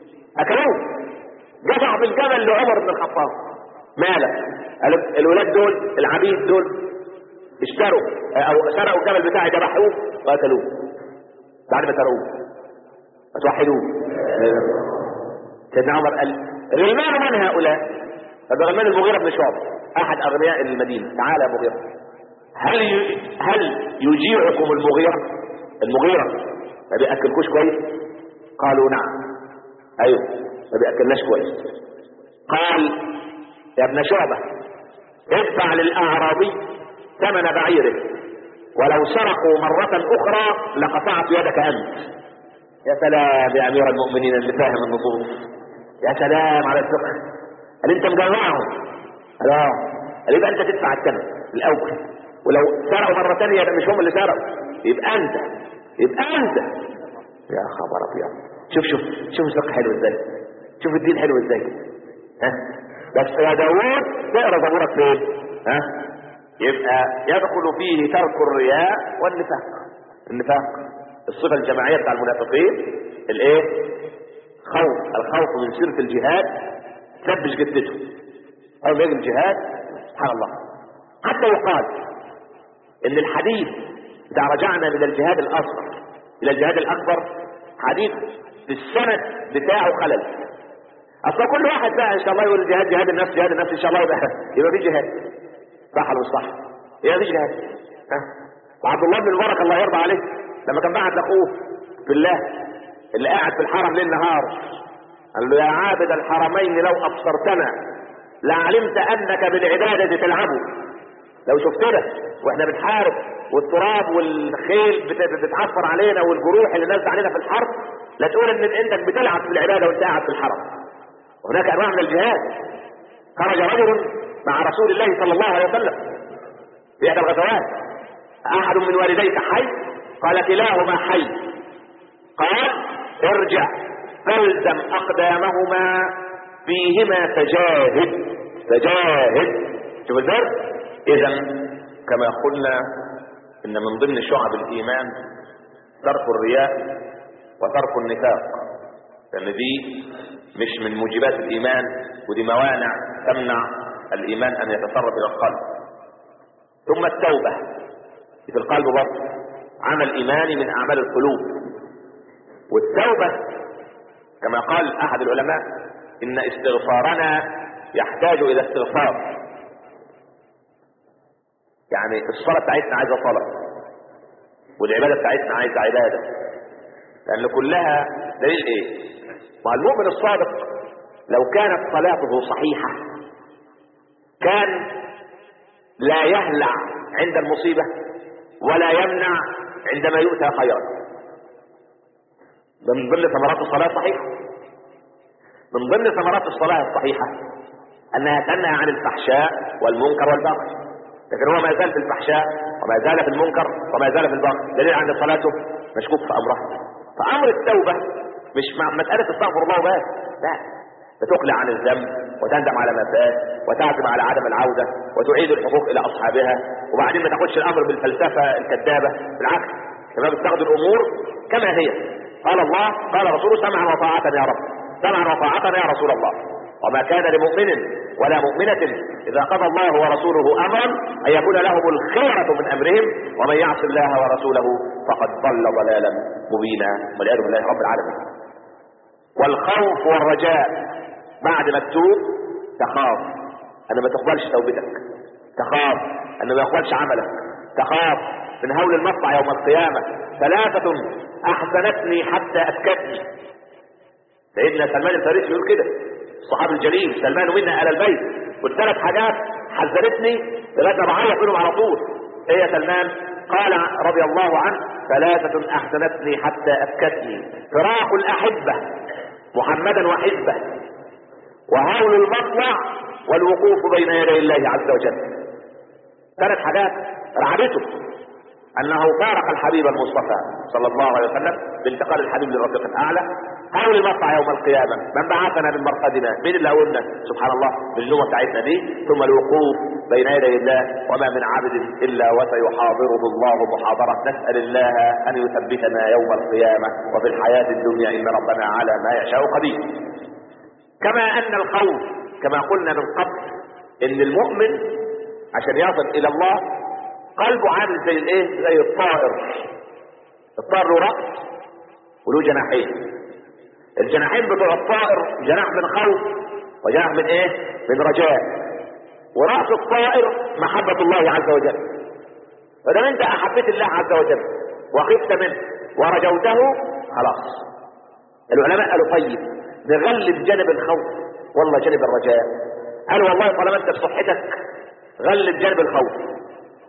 اكلوه دفع بالجمل لعمر بن الخطاب مالك الولاد دول العبيد دول اشتروا او سرقوا الجمل بتاعي ذبحوه وقتلوه بعد ما سرقوه فتوحدوه سيدنا عمر قال غلمان من هؤلاء هذا غلمان المغيرة بن شعب احد اغنياء المدينة تعالى يا مغيرة هل ي... هل يجيعكم المغيرة المغيرة ما بياكلكوش كويس قالوا نعم ايوه ما بياكلناش كويس قال يا ابن شعبة ادفع للاعرابي ثمن بعيره ولو سرقوا مرة اخرى لقطعت يدك انت يا سلام يا امير المؤمنين اللي فاهم النصوص يا سلام على الفقه قال انت مجمعهم قال اه قال يبقى انت تدفع الثمن الاول ولو سرقوا مرة ثانية يبقى مش هم اللي سرقوا يبقى انت يبقى انت يا خبر ابيض شوف شوف شوف الفقه حلو ازاي شوف الدين حلو ازاي ها بس يا داوود تقرا زبورك فين ها يبقى يدخل فيه ترك الرياء والنفاق النفاق الصفة الجماعية بتاع المنافقين الايه خوف الخوف من سيرة الجهاد تلبش جدته او يجي الجهاد سبحان الله حتى يقال ان الحديث اذا رجعنا من الجهاد الاصغر الى الجهاد الاكبر حديث في السند بتاعه خلل اصلا كل واحد بقى ان شاء الله يقول جهاد جهاد النفس جهاد النفس ان شاء الله يبقى يبقى في جهاد صح ولا مش صح؟ يبقى في جهاد ها وعبد الله بن المبارك الله يرضى عليه لما كان بعت لاخوه في الله اللي قاعد في الحرم ليل نهار قال له يا عابد الحرمين لو ابصرتنا لعلمت انك بالعباده تلعبه لو شفتنا واحنا بنحارب والتراب والخيل بت- بتتعفر علينا والجروح اللي نازله علينا في الحرب لا تقول ان انت بتلعب في العباده وانت قاعد في الحرم وهناك انواع من الجهاد خرج رجل مع رسول الله صلى الله عليه وسلم في احدى الغزوات احد من والديك حي قال كلاهما حي قال ارجع فالزم اقدامهما فيهما تجاهد تجاهد شوف ازاي اذا كما قلنا ان من ضمن شعب الايمان ترك الرياء وترك النفاق لان دي مش من موجبات الايمان ودي موانع تمنع الايمان ان يتسرب الى القلب ثم التوبه في القلب برضه عمل ايماني من اعمال القلوب والتوبه كما قال احد العلماء ان استغفارنا يحتاج الى استغفار يعني الصلاه بتاعتنا عايزه صلاه والعباده بتاعتنا عايزه عباده لان كلها دليل ايه مع المؤمن الصادق لو كانت صلاته صحيحه كان لا يهلع عند المصيبه ولا يمنع عندما يؤتى خيرا ده من ضمن ثمرات الصلاه الصحيحه من ضمن ثمرات الصلاه الصحيحه انها تنهى عن الفحشاء والمنكر والبغي لكن هو ما زال في الفحشاء وما زال في المنكر وما زال في البغي دليل عند صلاته مشكوك في امرها فامر التوبه مش مع مساله استغفر الله بس لا بتقلع عن الذنب وتندم على ما فات وتعزم على عدم العوده وتعيد الحقوق الى اصحابها وبعدين ما تاخدش الامر بالفلسفه الكذابه بالعكس كما بتاخد الامور كما هي قال الله قال رسوله سمعا وطاعه يا رب سمعا وطاعه يا رسول الله وما كان لمؤمن ولا مؤمنة إذا قضى الله ورسوله أمرا أن يكون لهم الخيرة من أمرهم ومن يعص الله ورسوله فقد ضل ضلالا مبينا والعياذ بالله رب العالمين والخوف والرجاء بعد ما تتوب تخاف أن ما تقبلش توبتك تخاف أن ما يقبلش عملك تخاف من هول المقطع يوم القيامة ثلاثة أحسنتني حتى أسكتني سيدنا سلمان الفارسي يقول كده الصحابي الجليل سلمان منا آل البيت والثلاث حاجات حذرتني لغايه ما بعيط منهم على طول ايه يا سلمان قال رضي الله عنه ثلاثة أحسنتني حتى أبكتني فراق الأحبة محمدا وحزبه وهول المطلع والوقوف بين يدي الله عز وجل ثلاث حاجات رعبته انه فارق الحبيب المصطفى صلى الله عليه وسلم بانتقال الحبيب للرفيق الاعلى هول المطلع يوم القيامه من بعثنا من مرقدنا مين اللي قلنا سبحان الله باللغه بتاعتنا دي ثم الوقوف بين يدي الله وما من عبد الا وسيحاضره الله محاضره نسال الله ان يثبتنا يوم القيامه وفي الحياه الدنيا ان ربنا على ما يشاء قدير كما ان الخوف كما قلنا من قبل ان المؤمن عشان يصل الى الله قلبه عامل زي الايه زي الطائر الطائر له راس وله جناحين الجناحين بتوع الطائر جناح من خوف وجناح من ايه من رجاء وراس الطائر محبة الله عز وجل فدام انت احبيت الله عز وجل وخفت منه ورجوته خلاص العلماء قالوا طيب نغلب جانب الخوف والله جانب الرجاء قالوا والله طالما انت بصحتك غلب جانب الخوف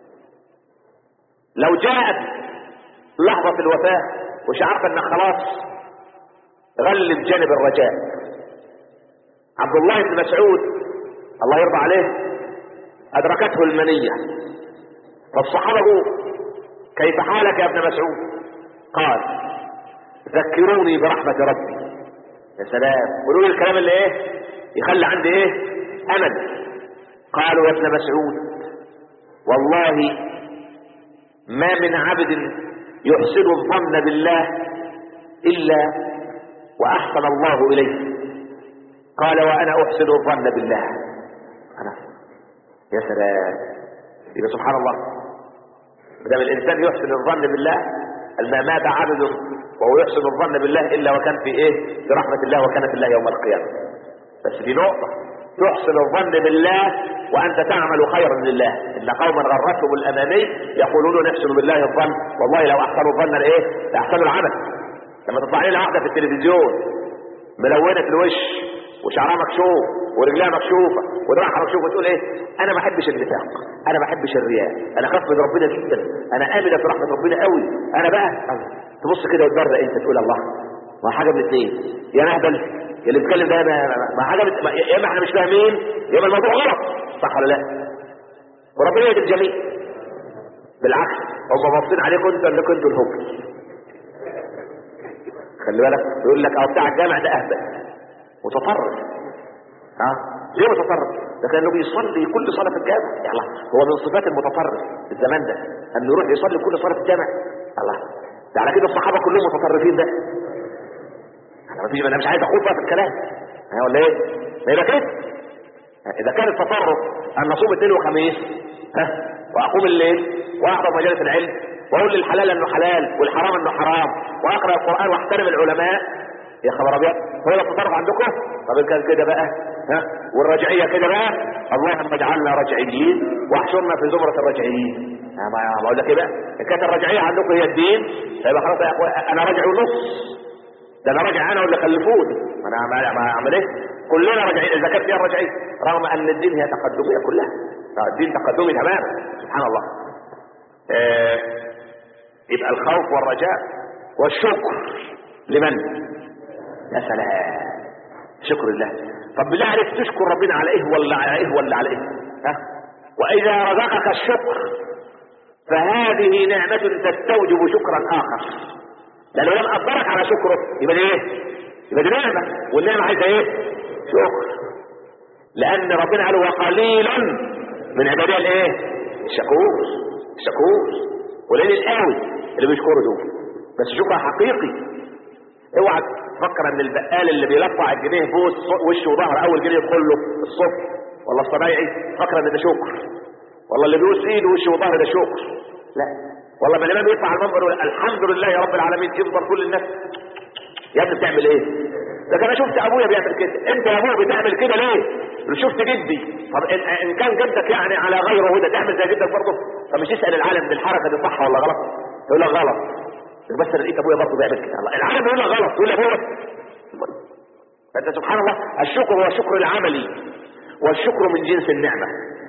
لو جاءت لحظة الوفاة وشعرت انك خلاص غلب جانب الرجاء عبد الله بن مسعود الله يرضى عليه ادركته المنية فالصحابة قالوا كيف حالك يا ابن مسعود قال ذكروني برحمة ربي يا سلام قولوا لي الكلام اللي ايه يخلي عندي ايه امل قالوا يا ابن مسعود والله ما من عبد يحسن الظن بالله الا واحسن الله اليه قال وانا احسن الظن بالله انا يا سلام يبقى سبحان الله دام الانسان يحسن الظن بالله ما مات عبد وهو يحسن الظن بالله الا وكان في ايه في رحمه الله وكان في الله يوم القيامه بس في نقطه تحسن الظن بالله وانت تعمل خيرا لله ان قوما غرتهم الاماني يقولون نحسن بالله الظن والله لو احسنوا الظن لايه لاحسنوا العمل لما تطلع لنا واحده في التلفزيون ملونه الوش وشعرها مكشوف ورجلها مكشوفه ودراعها مكشوف وتقول ايه انا ما احبش النفاق انا ما احبش الرياء انا خاف من ربنا جدا انا امنه في رحمه ربنا قوي انا بقى تبص كده وتبرق انت تقول الله ما حاجه من الاثنين يا نهبل يا اللي بيتكلم ده ما, ما حاجه من... يا اما احنا مش فاهمين يا اما الموضوع غلط صح ولا لا وربنا يهدي الجميع بالعكس هم باصين عليكم انتوا انكم انتوا الهبل خلي بالك يقول لك اه بتاع الجامع ده اهبل متطرف ها ليه متطرف ده كانه بيصلي كل صلاه في الجامع يا الله هو من صفات المتطرف في الزمان ده انه يروح يصلي كل صلاه في الجامع الله ده على كده الصحابه كلهم متطرفين ده انا ما فيش انا مش عايز اخوض بقى في الكلام ها ولا ايه ما يبقى كده اذا كان التطرف ان نصوم اثنين وخميس ها واقوم الليل واحضر مجالس العلم واقول للحلال انه حلال والحرام انه حرام واقرا القران واحترم العلماء يا خبر ابيض هو ده التطرف عندكم طب إن كان كده بقى ها والرجعيه كده بقى اللهم اجعلنا رجعيين واحشرنا في زمره الرجعيين ها ما بقول لك ايه بقى ان كانت الرجعيه عندكم هي الدين يبقى خلاص يا اخوان انا راجع ونص ده انا راجع انا واللي خلفوني ما انا ما- ما اعمل ايه كلنا راجعين اذا كانت فيها الرجعيه رغم ان الدين هي تقدميه كلها الدين تقدمي تماما سبحان الله آه يبقى الخوف والرجاء والشكر لمن يا سلام شكر الله طب بالله عليك تشكر ربنا على ايه ولا على ايه ولا على ايه ها واذا رزقك الشكر فهذه نعمة تستوجب شكرا اخر لانه لم اقدرك على شكره يبقى دي ايه يبقى دي نعمة والنعمة عايزة ايه شكر لان ربنا قال وقليل من عبادي الايه الشكور الشكور قليل القوي اللي بيشكروا دول بس شكر حقيقي اوعى تفكر ان البقال اللي بيلفع الجنيه فوق الص- وشه وظهر اول جنيه يدخل له الصبح ولا الصنايعي فكر ان ده شكر والله اللي بيوس ايده وشه وظهر ده شكر لا والله ما الامام يطلع على المنبر يقول الحمد لله يا رب العالمين يفضل كل الناس يا ابني بتعمل ايه؟ ده انا شفت ابويا بيعمل كده انت يا ابويا بتعمل كده ليه؟ شفت جدي طب ان, إن كان جدك يعني على غير هدى تعمل زي جدك برضه طب مش اسال العالم دي الحركه دي صح ولا غلط؟ يقول لك غلط بس انا لقيت ابويا برضه بيعمل كده الله العالم يقول لك غلط يقول لك ابويا فانت سبحان الله الشكر هو الشكر العملي والشكر من جنس النعمه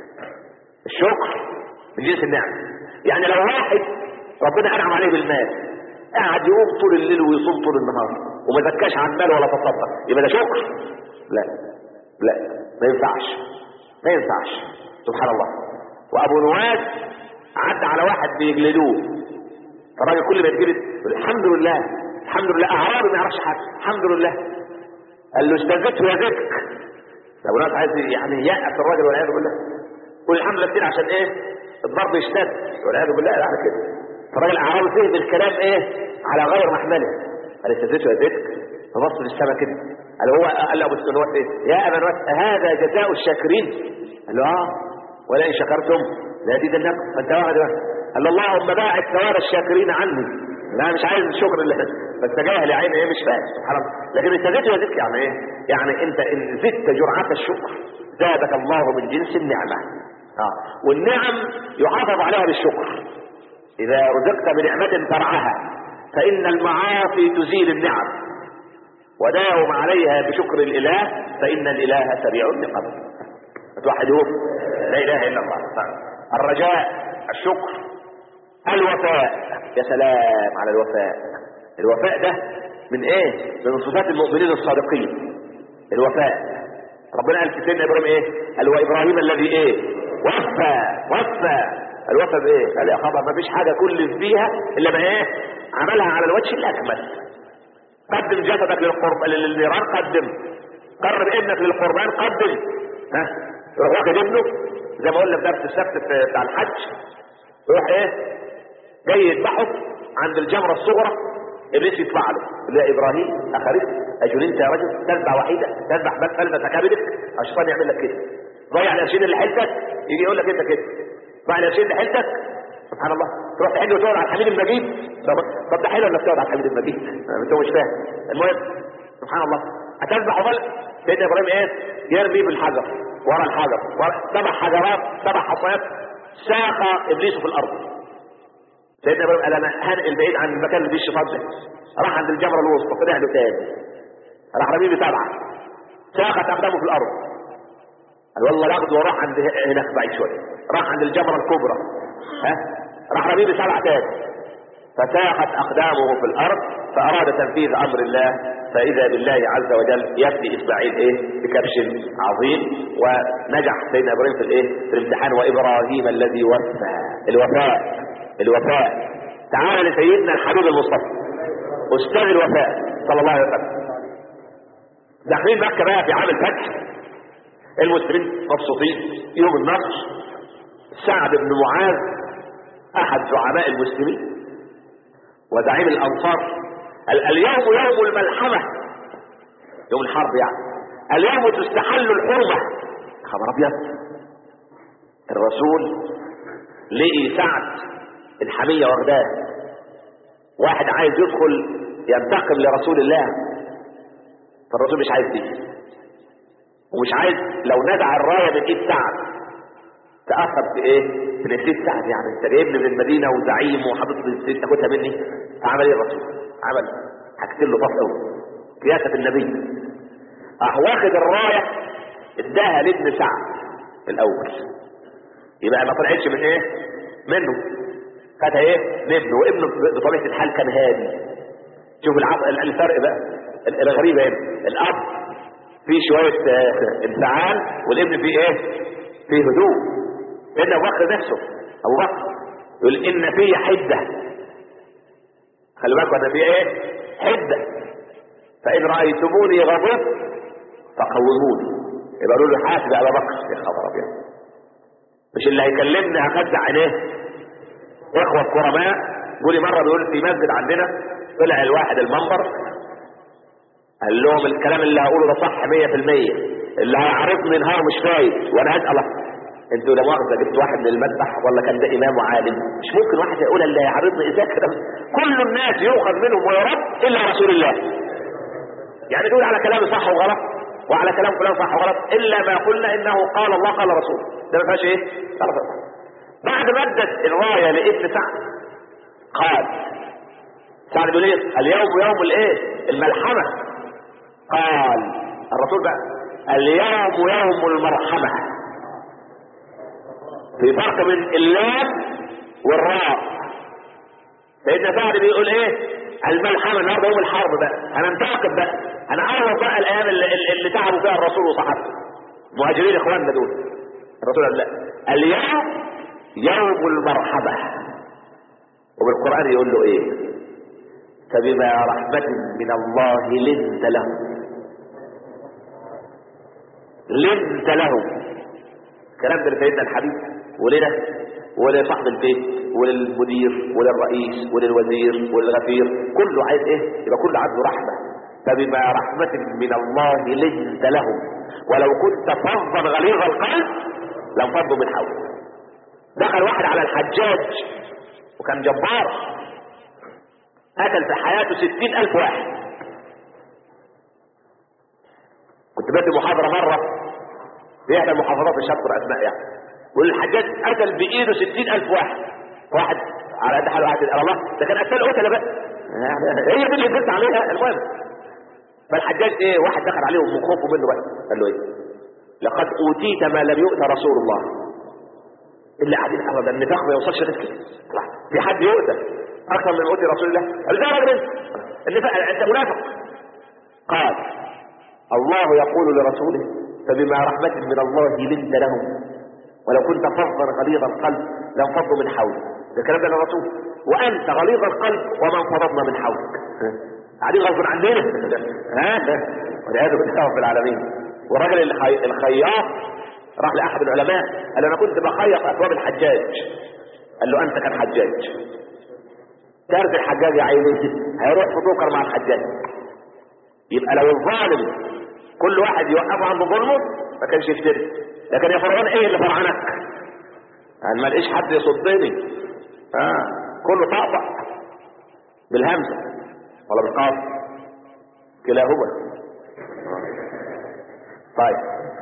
الشكر من جنس النعمه يعني لو واحد ربنا انعم عليه بالمال قاعد يقوم طول الليل ويصوم طول النهار وما زكاش عن ماله ولا تصدق يبقى ده شكر لا لا ما ينفعش ما ينفعش سبحان الله وابو نواس عدى على واحد بيجلدوه فالراجل كل ما يتجلد يقول الحمد لله الحمد لله اعرابي ما يعرفش حاجه الحمد لله قال له استاذته يا ذكر ابو نواس عايز يعني يأس الراجل والعياذ بالله قول الحمد لله كتير عشان ايه الضرب يشتد والعياذ بالله لا على كده فالراجل اعرابي فهم الكلام ايه على غير محمله قال استاذته يا ذكر فبص للسماء كده قال هو قال له ابو نواس ايه يا ابا نواس هذا جزاء الشاكرين قال له اه ولئن شكرتم لازيدنكم فانت واحد واحد قال له اللهم باعد ثواب الشاكرين عني لا مش عايز الشكر اللي بس جاهل يا عيني ايه مش فاهم سبحان الله لكن انت زدت يا ذكر يعني ايه يعني انت ان زدت جرعه الشكر زادك الله من جنس النعمه اه والنعم يحافظ عليها بالشكر اذا رزقت بنعمه ترعاها فان المعاصي تزيل النعم وداوم عليها بشكر الاله فان الاله سريع لقبل توحدوه لا اله الا الله الرجاء الشكر الوفاء يا سلام على الوفاء الوفاء ده من ايه من صفات المؤمنين الصادقين الوفاء ربنا قال في سيدنا ابراهيم ايه قال وابراهيم الذي ايه وفى وفى الوفى بايه قال يا خبر ما فيش حاجه كل فيها الا ما ايه عملها على الوجه الاكمل قدم جسدك للقرب للنيران قدم قرب ابنك للقربان قدم ها يروح واخد ابنه زي ما قلنا في درس السبت في- بتاع الحج يروح ايه جاي يذبحه عند الجمره الصغرى ابليس يطلع له يقول له يا ابراهيم اخرت اجل انت يا رجل تذبح وحيده تذبح بس كلمه كبدك الشيطان يعمل لك كده ضيع القرشين اللي حيلتك يجي يقول لك انت كده ضيع القرشين اللي حيلتك سبحان الله تروح تحل وتقعد على الحميد المجيد طب طب ده حلو انك تقعد على الحميد المجيد انت مش فاهم المهم سبحان الله هتذبح وبل سيدنا ابراهيم ايه يرمي بالحجر ورا الحجر ورا سبع حجرات سبع حصيات ساق ابليس في الارض سيدنا ابراهيم قال انا هنقل بعيد عن المكان اللي فيه الشيطان ده راح عند الجمره الوسطى طلع له تاني راح رميه بسبعه ساقت اقدامه في الارض قال والله لاخده وراح عند هناك بعيد شويه راح عند الجمره الكبرى ها راح رميه بسبعه تاني فساقت اقدامه في الارض فاراد تنفيذ امر الله فاذا بالله عز وجل يبني اسماعيل ايه بكبش عظيم ونجح سيدنا ابراهيم في الايه في الامتحان وابراهيم الذي وفى الوفاء الوفاء تعال لسيدنا الحبيب المصطفى استاذ الوفاء صلى الله عليه وسلم داخلين مكة بقى في عام الفتح المسلمين مبسوطين يوم النصر سعد بن معاذ احد زعماء المسلمين وزعيم الانصار ال- اليوم يوم الملحمة يوم الحرب يعني اليوم تستحل الحرمة خبر ابيض الرسول لقي سعد الحمية واخداه واحد عايز يدخل ينتقم لرسول الله فالرسول مش عايز دي ومش عايز لو نزع الراية من ايد سعد تأثر في ايه؟ في نسيت سعد يعني انت جايبني من المدينة وزعيم وحاطط لي السيف تاخدها مني فعمل ايه الرسول؟ عمل حكت له طف قوي قياسة النبي راح واخد الراية اداها لابن سعد الاول يبقى ما طلعتش من ايه؟ منه خدها ايه؟ لابنه وابنه بطبيعة الحال كان هادي شوف العب... الفرق بقى الغريبة هنا الاب فيه شوية آه، انفعال والابن فيه ايه فيه هدوء لان ابو بكر نفسه ابو بكر يقول ان فيه حدة خلي بالكم انا فيه ايه حدة فان رأيتموني غضبت فقوموني يبقى قالوا له حاسب يا ابو بكر يا خبر ابيض مش اللي هيكلمني هخدع عينيه اخوة كرماء قولي مرة بيقول في مسجد عندنا طلع الواحد المنبر قال لهم الكلام اللي هقوله ده صح 100% اللي هيعرفني نهار مش فايت وانا هسأل انتوا لا مؤاخذه جبت واحد من المذبح ولا كان ده امام وعالم مش ممكن واحد يقول اللي هيعرضني ازاي كده كل الناس يؤخذ منهم ويرد الا رسول الله يعني تقول على كلامي صح وغلط وعلى كلام فلان صح وغلط الا ما قلنا انه قال الله قال رسول ده ما فيهاش ايه غلط بعد ما ادت الرايه لابن سعد قال سعد بن ايه اليوم يوم الايه الملحمه قال الرسول بقى اليوم يوم المرحمه في فرق بين اللام والراء سيدنا سعد بيقول ايه الملحمه النهارده يوم الحرب بقى هننتقم بقى هنعرض بقى الايام اللي, اللي تعبوا فيها الرسول وصحابته مهاجرين اخواننا دول الرسول قال لا اليوم يوم المرحبة وبالقرآن يقول له ايه فبما رحمة من الله لنت لهم لنت لهم الكلام ده لسيدنا الحبيب ولنا ولصاحب البيت وللمدير وللرئيس وللوزير وللغفير كله عايز ايه يبقى كله عنده رحمة فبما رحمة من الله لنت لهم ولو كنت فظا غليظ القلب لانفضوا من حولك دخل واحد على الحجاج وكان جبار قتل في حياته ستين ألف واحد كنت بدي محاضرة مرة في إحدى المحافظات مش هذكر أسماء يعني والحجاج قتل بإيده ستين ألف واحد واحد على قد حال واحد قال الله ده كان قتل قتله بقى يعني هي دي اللي قلت عليها المهم فالحجاج ايه واحد دخل عليه من خوفه منه بقى قال له ايه لقد اوتيت ما لم يؤت رسول الله اللي قاعدين ابدا النفاق ما يوصلش غير كده في حد يؤتى اكثر من اوتي رسول الله قال ده يا راجل النفاق انت منافق قال الله يقول لرسوله فبما رحمة من الله لنت لهم ولو كنت فظا غليظ القلب لانفضوا من حولك ده كلام ده للرسول وانت غليظ القلب وما انفضضنا من حولك قاعدين غصب عننا ها والعياذ بالله رب العالمين والراجل الخي... الخياط راح لاحد العلماء قال انا كنت بخيط اثواب الحجاج قال له انت كان حجاج تعرف الحجاج يا عيني هيروح في بكره مع الحجاج يبقى لو الظالم كل واحد يوقفه عند ظلمه ما كانش يفتري لكن يا فرعون ايه اللي فرعنك يعني ما لقيش حد يصدني اه كله طقطق بالهمزه ولا بالقاف كلاهما طيب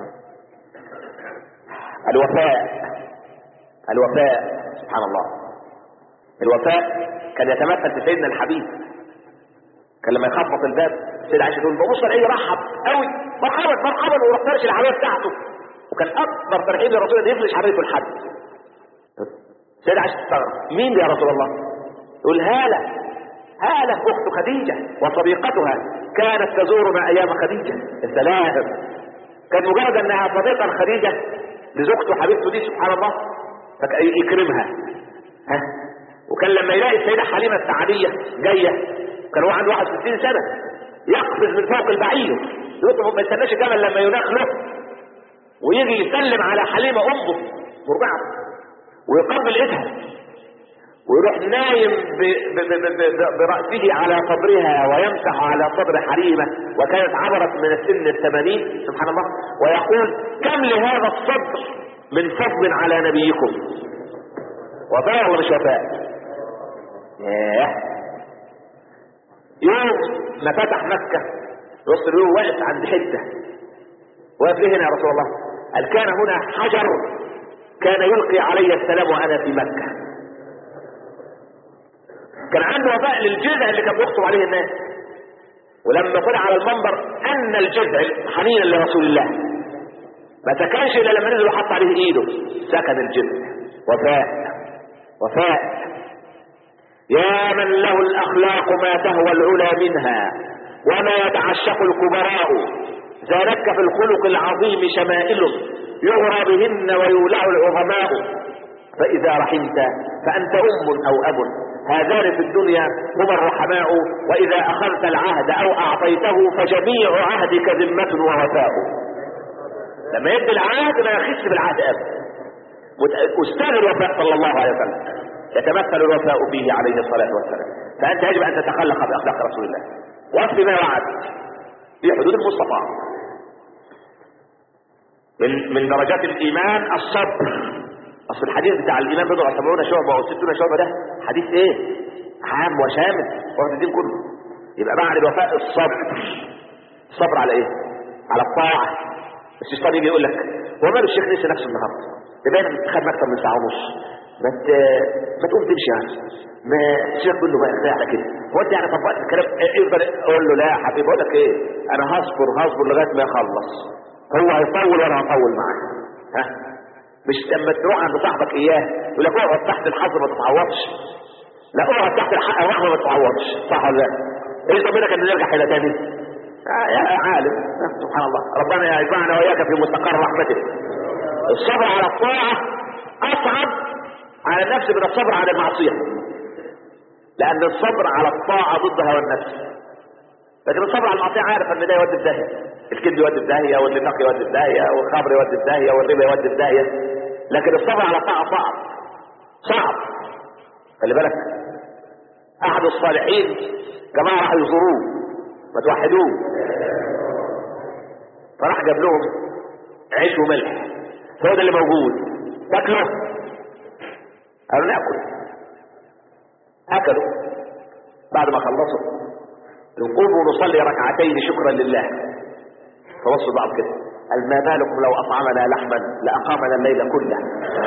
الوفاء الوفاء سبحان الله الوفاء كان يتمثل في سيدنا الحبيب كان لما يخبط الباب سيدنا عائشه تقول ببص الاقيه رحب قوي مرحبا مرحبا ويروح فرش العربيه بتاعته وكان اكبر ترحيب للرسول ان يفرش عربيته لحد سيدنا عائشه تستغرب مين يا رسول الله يقول هاله هاله اخت خديجه وصديقتها كانت تزورنا ايام خديجه السلام كان مجرد انها صديقه خديجه لزوجته حبيبته دي سبحان الله يكرمها ها وكان لما يلاقي السيده حليمه السعديه جايه كان هو عنده 61 سنه يقفز من فوق البعير يطلب ما يستناش الجمل لما يناخ له ويجي يسلم على حليمه امه مرضعه ويقبل ايدها ويروح نايم ب- ب- ب- ب- برأسه على صدرها ويمسح على صدر حريمة وكانت عبرت من السن الثمانين سبحان الله ويقول كم لهذا الصدر من فضل على نبيكم وفاء ولا مش وفاء ياه يوم ما فتح مكة وسط اليوم واقف عند حتة واقف ليه هنا يا رسول الله قال كان هنا حجر كان يلقي علي السلام وانا في مكة كان عنده وفاء للجذع اللي كان بيخطب عليه الناس ولما طلع على المنبر ان الجذع حنينا لرسول الله ما سكنش الا لما نزل وحط عليه ايده سكن الجذع وفاء وفاء يا من له الاخلاق ما تهوى العلا منها وما يتعشق الكبراء زادك في الخلق العظيم شمائل يغرى بهن ويولع العظماء فإذا رحمت فأنت أم أو أب هذان في الدنيا هما الرحماء وإذا أخذت العهد أو أعطيته فجميع عهدك ذمة ووفاء لما يدي العهد ما يخش بالعهد أبدا مت- أستاذ الوفاء صلى الله عليه وسلم يتمثل الوفاء فيه عليه الصلاة والسلام فأنت يجب أن تتخلق بأخلاق رسول الله وأصل ما وعد في حدود المستطاع من من درجات الإيمان الصبر اصل الحديث بتاع الايمان بضع وسبعون شعبه او ستون شعبه ده حديث ايه عام وشامل واخد الدين كله يبقى بعد الوفاء الصبر الصبر على ايه على الطاعه بس الشيطان يجي يقول لك هو ماله الشيخ نسي نفسه النهارده ده باين خد اكتر من ساعه ونص ما ت... ما تقوم تمشي يعني ما سيبك منه بقى كفايه على كده هو انت يعني طبقت الكلام يفضل اقول له لا يا حبيبي اقول لك ايه انا هصبر هصبر لغايه ما يخلص هو هيطول وانا هطول معاه ها مش لما تروح عند صاحبك اياه يقول لك اقعد تحت الحظر ما تتعوضش لا اقعد تحت الحق الرحمه ما تتعوضش صح ولا لا؟ ايش ضمنك ان نرجع الى تاني؟ آه يا عالم آه سبحان الله ربنا يجمعنا واياك في مستقر رحمته الصبر على الطاعه اصعب على النفس من الصبر على المعصيه لان الصبر على الطاعه ضد هوى النفس لكن الصبر على المعصيه عارف ان ده يودي في داهيه الكذب يودي في داهيه والنفاق يودي في داهيه والخمر يودي في داهيه والربا يودي في داهيه لكن الصبر على الطاعه صعب صعب خلي بالك احد الصالحين جماعه راحوا يزوروه ما توحدوه فراح جاب لهم عيش وملح هو ده اللي موجود تاكله قالوا ناكل اكلوا بعد ما خلصوا نقوم ونصلي ركعتين شكرا لله فوصوا بعض كده قال ما بالكم لو اطعمنا لحما لاقامنا الليل كله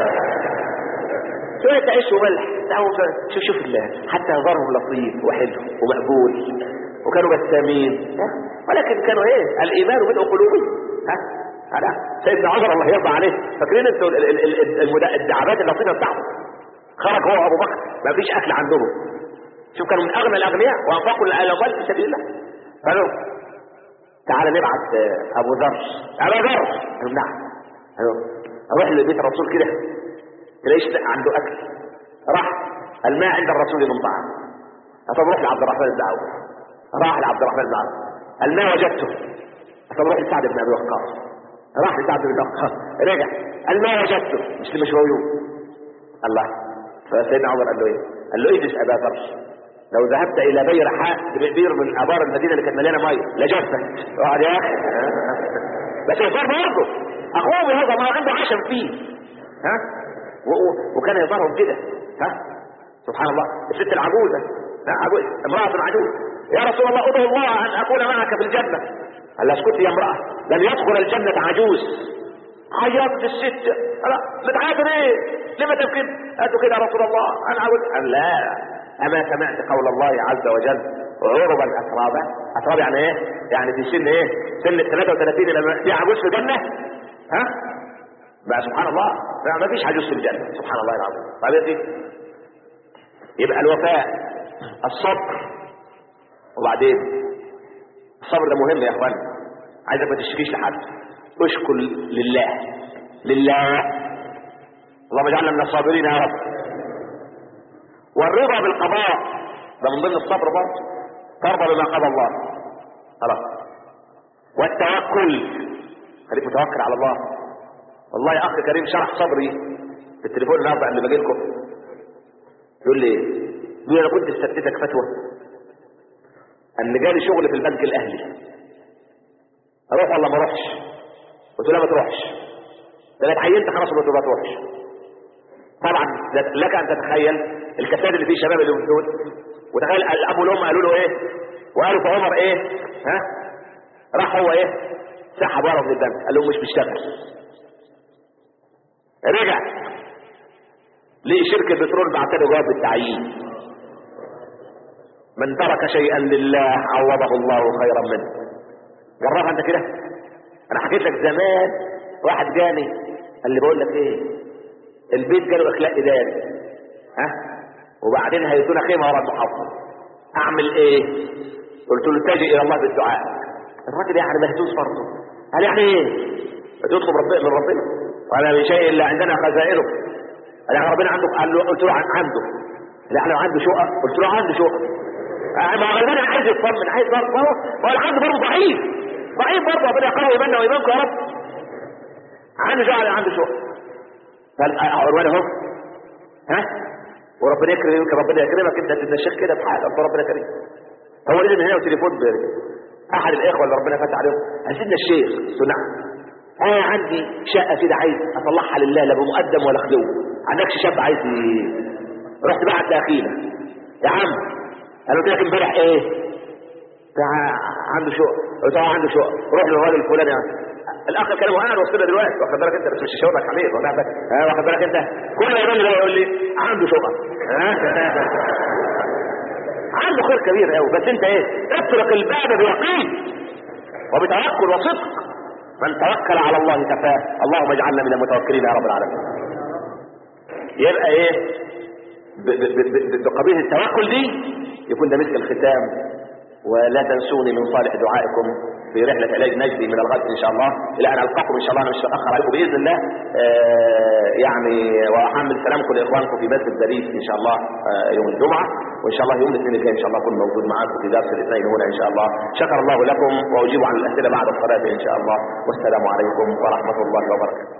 شوية عيش وملح تعالوا شوف شوف الله حتى نظرهم لطيف وحلو ومقبول وكانوا بسامين ها؟ ولكن كانوا ايه الايمان بدء قلوبي ها على سيدنا عمر الله يرضى عليه فاكرين انتوا ال- ال- ال- المدا- الدعابات اللطيفه بتاعته خرج هو ابو بكر ما فيش اكل عندهم شوف كانوا من اغنى الاغنياء وانفقوا الاموال في سبيل الله قالوا تعالى نبعت آه، ابو ذر ابو ذر قالوا نعم قالوا اروح لبيت الرسول كده تلاقيش عنده اكل راح قال ما عند الرسول من طعام طب روح لعبد الرحمن بن عوف راح لعبد الرحمن بن عوف قال ما وجدته طب روح لسعد بن ابي وقاص راح لسعد بن ابي وقاص رجع قال ما وجدته مش مش موجود الله فسيدنا عمر قال له ايه؟ قال له اجلس ابا ذر لو ذهبت الى بير حاء بئر من ابار المدينه اللي كانت مليانه ميه لجفت اقعد يا اخي بس يظهر برضه اخوه هذا ما عنده عشم فيه ها و- و- وكان يظهرهم كده ها سبحان الله الست العجوزه لا عجوز امراه عجوز يا رسول الله ادعو الله ان اكون معك في الجنه قال لها اسكتي يا امراه لن يدخل الجنه عجوز عيطت الست لا بتعيط ليه؟ لما تبكي؟ قالت له كده يا رسول الله انا عاوز قال لا اما سمعت قول الله عز وجل عربا اترابا اتراب يعني ايه؟ يعني في سن ايه؟ سن ال 33 لما في عجوز في الجنه ها؟ بقى سبحان الله لا ما فيش عجوز في الجنه سبحان الله العظيم طيب يا سيدي يبقى الوفاء الصبر وبعدين الصبر ده مهم يا اخوان عايزك ما تشتكيش لحد اشكر لله لله اللهم اجعلنا من الصابرين يا رب والرضا بالقضاء ده من ضمن الصبر برضه ترضى بما قضى الله خلاص والتوكل خليك متوكل على الله والله يا اخ كريم شرح صبري في التليفون النهارده اللي باجي لكم يقول لي يقول لي انا كنت استفتيتك فتوى ان جالي شغل في البنك الاهلي اروح ولا ما اروحش قلت له لا ما تروحش ده انا اتعينت خلاص قلت له ما تروحش طبعا لك ان تتخيل الكساد اللي فيه شباب اللي دول وتخيل الاب والام قالوا له ايه وقالوا في عمر ايه ها راح هو ايه سحب ورقه من البنك قال لهم مش بيشتغل رجع ليه شركه بترول بعت له جواب بالتعيين من ترك شيئا لله عوضه الله خيرا منه جربها انت كده انا حكيت لك زمان واحد جاني قال لي بقول لك ايه البيت جاله اخلاق اداري ها وبعدين هيدونا خيمه ورا المحافظه اعمل ايه قلت له اتجه الى الله بالدعاء الراجل يعني مهزوز برضه قال يعني ايه تطلب ربنا من ربنا ولا من شيء الا عندنا خزائنه قال يعني ربنا عنده قال له قلت له عن- عنده لا لو عنده شقه قلت له عنده شقه آه، ما هو غالبا عايز يطمن عايز برضه هو هو اللي عنده برضه ضعيف ضعيف برضه ربنا يقوي ايماننا وايمانكم يا رب عنده شقه عنده شقه قال آه، عروان اهو ها وربنا يكرمك ربنا يكرمك انت تبقى الشيخ كده بحال انت ربنا كريم هو لازم هنا وتليفون بيرجع احد الاخوه اللي ربنا فتح عليهم قال سيدنا الشيخ قلت له نعم انا عندي شقه كده عايز اطلعها لله لا بمقدم ولا خدوه عندكش شاب عايز ي- رحت بعت لاخينا يا عم انا قلت لك امبارح ايه بتاع عنده شقه قلت له عنده شقه روح للراجل الفلاني الاخ كلامه قاعد وصلنا دلوقتي واخد بالك انت بس مش شاورك عليه واخد بالك ها واخد بالك انت كل ما يقول لي يقول لي عنده شقه ها عنده خير كبير قوي بس انت ايه اترك الباب بيقين وبتوكل وصدق من توكل على الله كفاه اللهم اجعلنا من المتوكلين يا رب العالمين يبقى ايه ب- ب- ب- ب- بقبيل التوكل دي يكون ده مسك الختام ولا تنسوني من صالح دعائكم في رحلة علاج نجدي من الغد إن شاء الله إلى أن ألقاكم إن شاء الله أنا مش هأخر عليكم بإذن الله آه يعني وأحمل سلامكم لإخوانكم في مسجد باريس إن شاء الله آه يوم الجمعة وإن شاء الله يوم الاثنين الجاي إن شاء الله أكون موجود معاكم في درس الاثنين هنا إن شاء الله شكر الله لكم وأجيب عن الأسئلة بعد الصلاة إن شاء الله والسلام عليكم ورحمة الله وبركاته